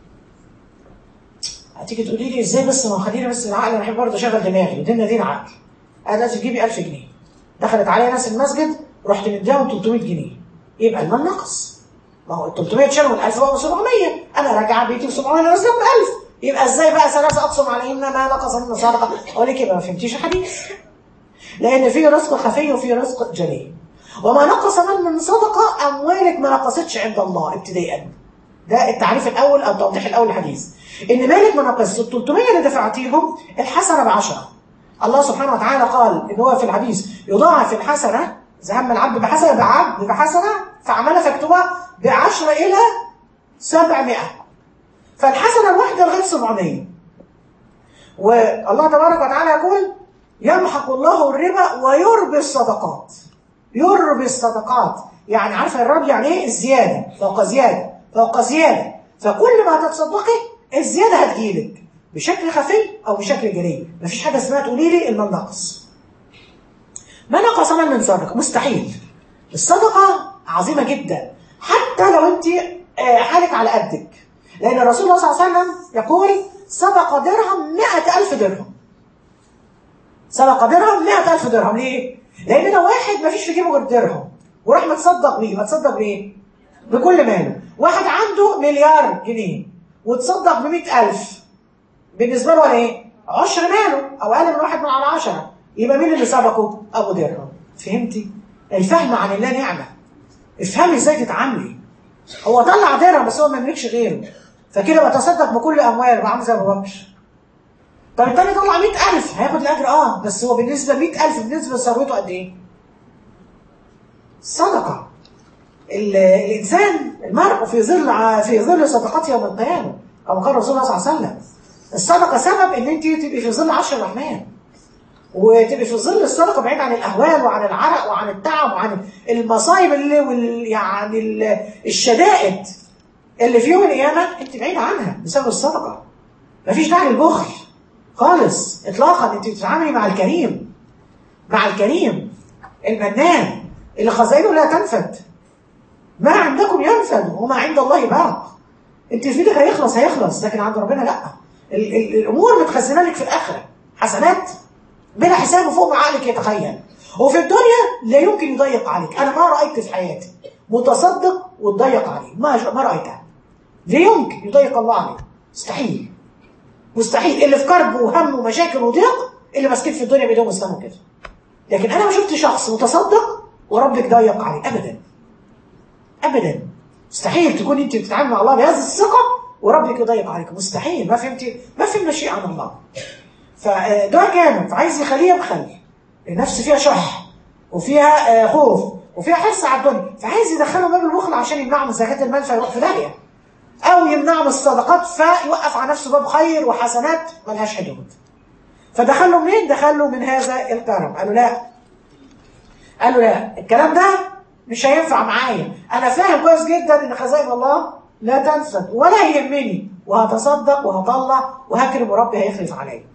هتيجي تقولي لي ازاي بس ما خليني بس العقل انا بحب برضه اشغل دماغي ودينا دي العقل انا لازم تجيبي 1000 جنيه دخلت عليا ناس المسجد رحت مديهم 300 جنيه يبقى المال نقص ما هو ال 300 اتشالوا من 1000 بقوا 700 انا راجعه بيتي ب 700 نازله ب 1000 يبقى ازاي بقى ثلاثه اقسم عليهن ما نقص من صدقه اقول لك يبقى ما فهمتيش الحديث لان في رزق خفي وفي رزق جلي وما نقص من من صدقه اموالك ما نقصتش عند الله ابتداء ده التعريف الاول او التوضيح الاول للحديث ان مالك ما نقص ال 300 اللي دفعتيهم الحسنه بعشره الله سبحانه وتعالى قال ان هو في الحديث يضاعف الحسنه اذا هم العبد بحسنه بعبد بحسنه فعملها فاكتبها بعشرة الى 700 فالحسنه الواحده لغايه 700 والله تبارك وتعالى يقول يمحق الله الربا ويربي الصدقات يربي الصدقات يعني عارفه الربي يعني ايه الزياده فوق زياده فوق زياده فكل ما تتصدقي الزياده هتجيلك بشكل خفي او بشكل جلي مفيش حاجه اسمها تقولي لي المال ناقص ما نقص من من صدقه مستحيل الصدقه عظيمه جدا حتى لو انت آه، حالك على قدك لان الرسول صلى الله عليه وسلم يقول سبق درهم مئة ألف درهم سبق درهم مئة ألف درهم ليه؟ لأن لو واحد ما فيش في جيبه غير درهم وراح متصدق بيه متصدق بإيه؟ بكل ماله واحد عنده مليار جنيه وتصدق بمئة ألف بالنسبة له إيه؟ عشر ماله أو أقل من واحد من على عشرة يبقى مين اللي سبقه؟ أبو درهم فهمتي؟ الفهم عن الله نعمة افهمي ازاي تتعاملي هو طلع درهم بس هو ما يملكش غيره فكده بتصدق بكل امواله بعمل زي ابو بكر طب التاني طلع 100000 هياخد الاجر اه بس هو بالنسبه 100000 بالنسبه لثروته قد ايه؟ صدقه ال- الانسان المرء في ظل ع- في ظل صدقته يوم القيامه كما قال رسول الله صلى الله عليه وسلم الصدقه سبب ان انت تبقي في ظل عرش الرحمن وتبقي في ظل الصدقه بعيد عن الاهوال وعن العرق وعن التعب وعن المصايب اللي وال يعني ال- الشدائد اللي في يوم القيامه انت بعيد عنها بسبب الصدقه مفيش داعي للبخل خالص اطلاقا انت بتتعاملي مع الكريم مع الكريم المنان اللي خزائنه لا تنفد ما عندكم ينفد وما عند الله باق انت في ايدك هيخلص هيخلص لكن عند ربنا لا ال ال الامور متخزنه لك في الاخره حسنات بلا حساب فوق ما عقلك يتخيل وفي الدنيا لا يمكن يضيق عليك انا ما رايت في حياتي متصدق وتضيق عليه ما ما رايتها لا يمكن يضيق الله عليك مستحيل مستحيل اللي في كرب وهم ومشاكل وضيق اللي ماسكين في الدنيا بايديهم واسنانهم كده لكن انا ما شفت شخص متصدق وربك ضيق عليه ابدا ابدا مستحيل تكون انت بتتعامل مع الله بهذه الثقه وربك يضيق عليك مستحيل ما فهمتي ما في مشيئه عن الله فده كانت عايز يخليها بخل النفس فيها شح وفيها آه، خوف وفيها حرص على الدنيا فعايز يدخله باب البخل عشان يمنعه من زكاه المال فيروح في داهيه او يمنعه من الصدقات فيوقف على نفسه باب خير وحسنات ملهاش حدود فدخله منين دخله من هذا الكرم قالوا لا قالوا لا الكلام ده مش هينفع معايا انا فاهم كويس جدا ان خزائن الله لا تنفد ولا يهمني وهتصدق وهطلع وهكرم وربي هيخلف عليا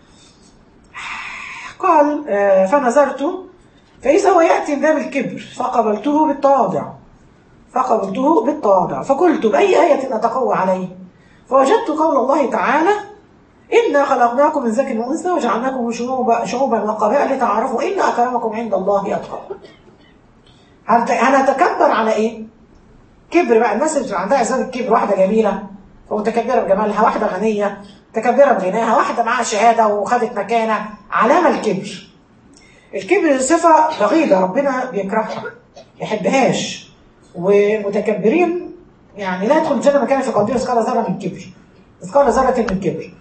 قال آه، فنظرت فإذا هو يأتي من باب الكبر فقبلته بالتواضع فقبلته بالتواضع فقلت بأي آية أتقوى عليه فوجدت قول الله تعالى إنا خلقناكم من ذكر وأنثى وجعلناكم شعوبا, شعوبا وقبائل لتعارفوا إن أكرمكم عند الله أتقاكم هنت- هنتكبر على إيه؟ كبر بقى الناس اللي بتبقى عندها إحساس الكبر واحدة جميلة ومتكبرة بجمالها واحدة غنية متكبرة بغناها واحدة معاها شهادة وخدت مكانة علامة الكبر الكبر صفة بغيضة ربنا بيكرهها يحبهاش ومتكبرين يعني لا يدخل الجنة مكان في قلبه مثقال ذرة من كبر مثقال ذرة من كبر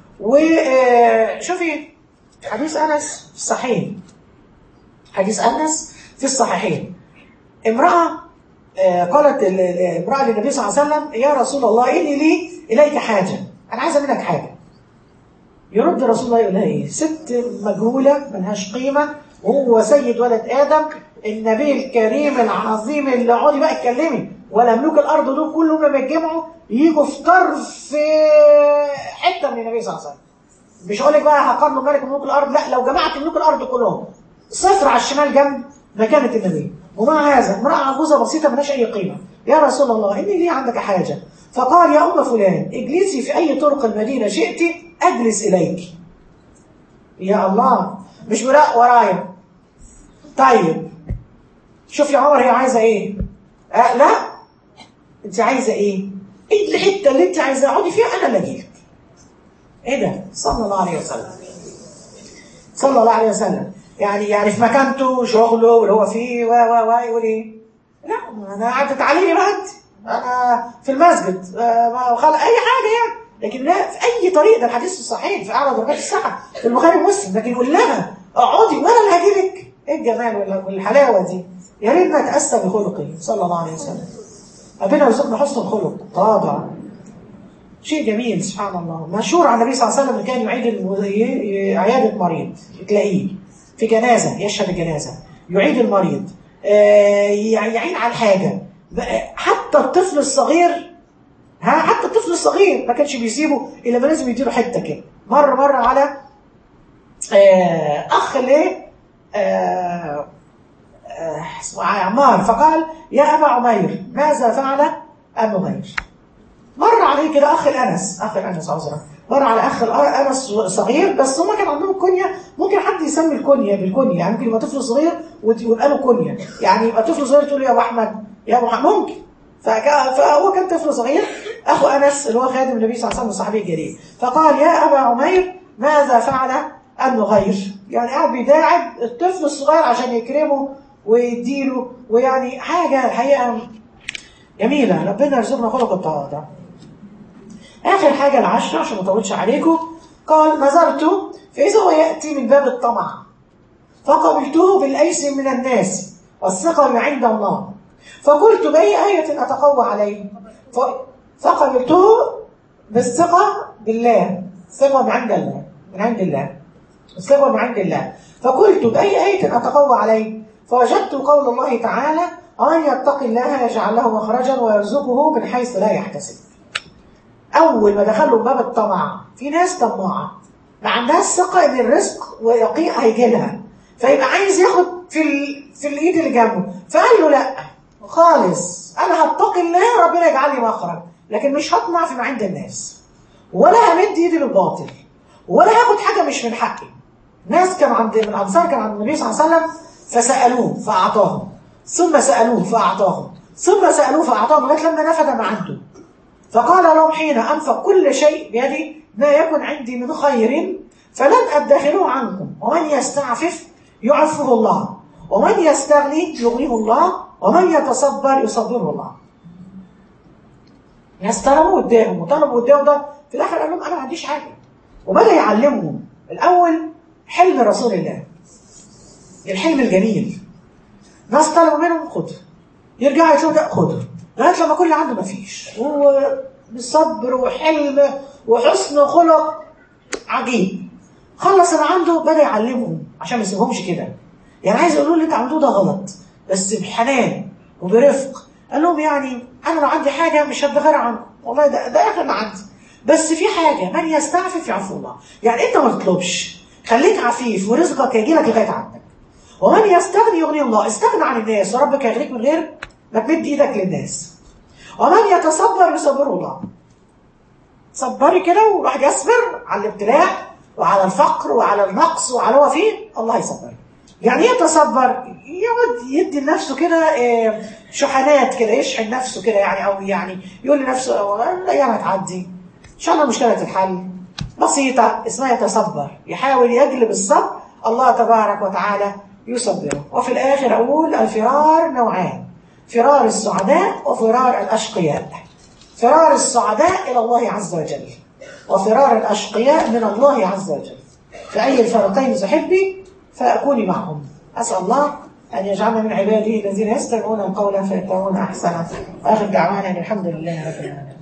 وشوفي حديث أنس في الصحيح حديث أنس في الصحيحين امرأة آه، قالت ال- ال- امرأة للنبي صلى الله عليه وسلم يا رسول الله إني لي إليك حاجة أنا عايزة منك حاجة يرد رسول الله يقول لها ايه ست مجهولة ملهاش قيمة وهو سيد ولد آدم النبي الكريم العظيم اللي اقعدي بقى اتكلمي ولا ملوك الأرض دول كلهم لما يتجمعوا يجوا في طرف حتة من النبي صلى الله عليه وسلم مش هقول لك بقى هقارنوا ملك ملوك الأرض لا لو جمعت ملوك الأرض كلهم صفر على الشمال جنب مكانة النبي ومع هذا امرأة عجوزة بسيطة ملهاش أي قيمة يا رسول الله إني لي عندك حاجة فقال يا أم فلان اجلسي في أي طرق المدينة شئت أجلس إليك يا الله مش براء ورايا طيب شوف يا عمر هي عايزة إيه أه لا أنت عايزة إيه إيه الحتة اللي أنت عايزة اقعدي فيها أنا اللي أجيلك إيه ده صلى الله عليه وسلم صلى الله عليه وسلم يعني يعني في مكانته وشغله واللي هو فيه و و و يقول ايه؟ لا انا قاعده تعليمي بقى انت انا في المسجد آه، ما خلق اي حاجه يعني لكن لا في اي طريق ده الحديث الصحيح في اعلى درجات الصحه في البخاري ومسلم لكن يقول لها اقعدي وانا اللي هاجي لك ايه الجمال وال- والحلاوه دي يا ريت نتاسى بخلقه صلى الله عليه وسلم ربنا يرزقنا حسن الخلق تواضع شيء جميل سبحان الله مشهور عن النبي صلى الله عليه وسلم كان يعيد الم- ي- عيادة مريض تلاقيه في جنازة يشهد الجنازة يعيد المريض آه، يع- يعين على الحاجة بقى- حتى الطفل الصغير ها حتى الطفل الصغير ما كانش بيسيبه الا ما لازم يديله حته كده مره مره على آه، اخ ليه آه، آه، اسمه عمار فقال يا ابا عمير ماذا فعل النغير مر عليه كده اخ الانس اخ الانس عذرا مر على اخ الانس صغير بس هما كان عندهم كنيه ممكن حد يسمي الكنيه بالكنيه يعني ممكن يبقى طفل صغير وت- ويبقى له كنيه يعني يبقى طفل صغير تقول له يا ابو احمد يا ابو احمد ممكن فك- فهو كان طفل صغير اخو انس اللي هو خادم النبي صلى الله عليه وسلم الصحابي الجليل فقال يا ابا عمير ماذا فعل النغير يعني قاعد بيداعب الطفل الصغير عشان يكرمه ويديله ويعني حاجه الحقيقه جميله ربنا يرزقنا خلق التواضع آخر حاجة العشرة عشان ما أطولش عليكم قال نظرت فإذا هو يأتي من باب الطمع فقبلته بالأيس من الناس والثقة من عند الله فقلت بأي آية أتقوى عليه ف... فقبلته بالثقة بالله ثقة من عند الله من عند الله الثقة من عند الله فقلت بأي آية أتقوى عليه فوجدت قول الله تعالى أن يتقي الله يجعل له مخرجا ويرزقه من حيث لا يحتسب أول ما دخلوا باب الطمع في ناس طماعة ما عندهاش ثقة إن الرزق ويقين هيجي لها فيبقى عايز ياخد في ال... في الإيد اللي جنبه فقال له لا خالص أنا هتقي الله ربنا يجعل لي مخرج لكن مش هطمع فيما عند الناس ولا همد إيدي للباطل ولا هاخد حاجة مش من حقي ناس كانوا عند من الأنصار كانوا عند النبي صلى الله عليه وسلم فسألوه فأعطاهم ثم سألوه فأعطاهم ثم سألوه فأعطاهم لغاية لما نفد ما عنده فقال لهم حين أنفق كل شيء بيدي ما يكن عندي من خير فلن أدخره عنكم ومن يستعفف يعفه الله ومن يستغني يغنيه الله ومن يتصبر يصبره الله ناس طلبوا قدامه وطلبوا قدامه ده في الآخر قال لهم أنا ما عنديش حاجة وبدأ يعلمهم الأول حلم رسول الله الحلم الجميل ناس طلبوا منهم خد يرجعوا يشوفوا ده خد لغايه لما كل عنده ما فيش وبصبر وحلم وحسن خلق عجيب خلص اللي عنده بدا يعلمهم عشان ما يسيبهمش كده يعني عايز يقولوا اللي انت عملوه ده غلط بس بحنان وبرفق قال لهم يعني انا لو عندي حاجه مش هدخرها عنكم والله ده ده اخر ما عندي بس في حاجه من يستعفف يعفو الله يعني انت ما تطلبش خليك عفيف ورزقك هيجي لك لغايه عندك ومن يستغني يغني الله استغنى عن الناس وربك يغنيك من غير ما تمد ايدك للناس ومن يتصبر يصبره الله صبري كده وواحد يصبر على الابتلاء وعلى الفقر وعلى النقص وعلى هو فيه الله يصبر يعني ايه يتصبر يقعد يدي لنفسه كده إيه شحنات كده يشحن نفسه كده يعني او يعني يقول لنفسه الايام هتعدي ان شاء الله المشكله تتحل بسيطه اسمها يتصبر يحاول يجلب الصبر الله تبارك وتعالى يصبره وفي الاخر اقول الفرار نوعان فرار السعداء وفرار الاشقياء فرار السعداء الى الله عز وجل وفرار الاشقياء من الله عز وجل فاي الفرقين تحبي فاكوني معهم اسال الله ان يجعلنا من عباده الذين يستمعون القول فيتبعون احسنه واخر دعوانا الحمد لله رب العالمين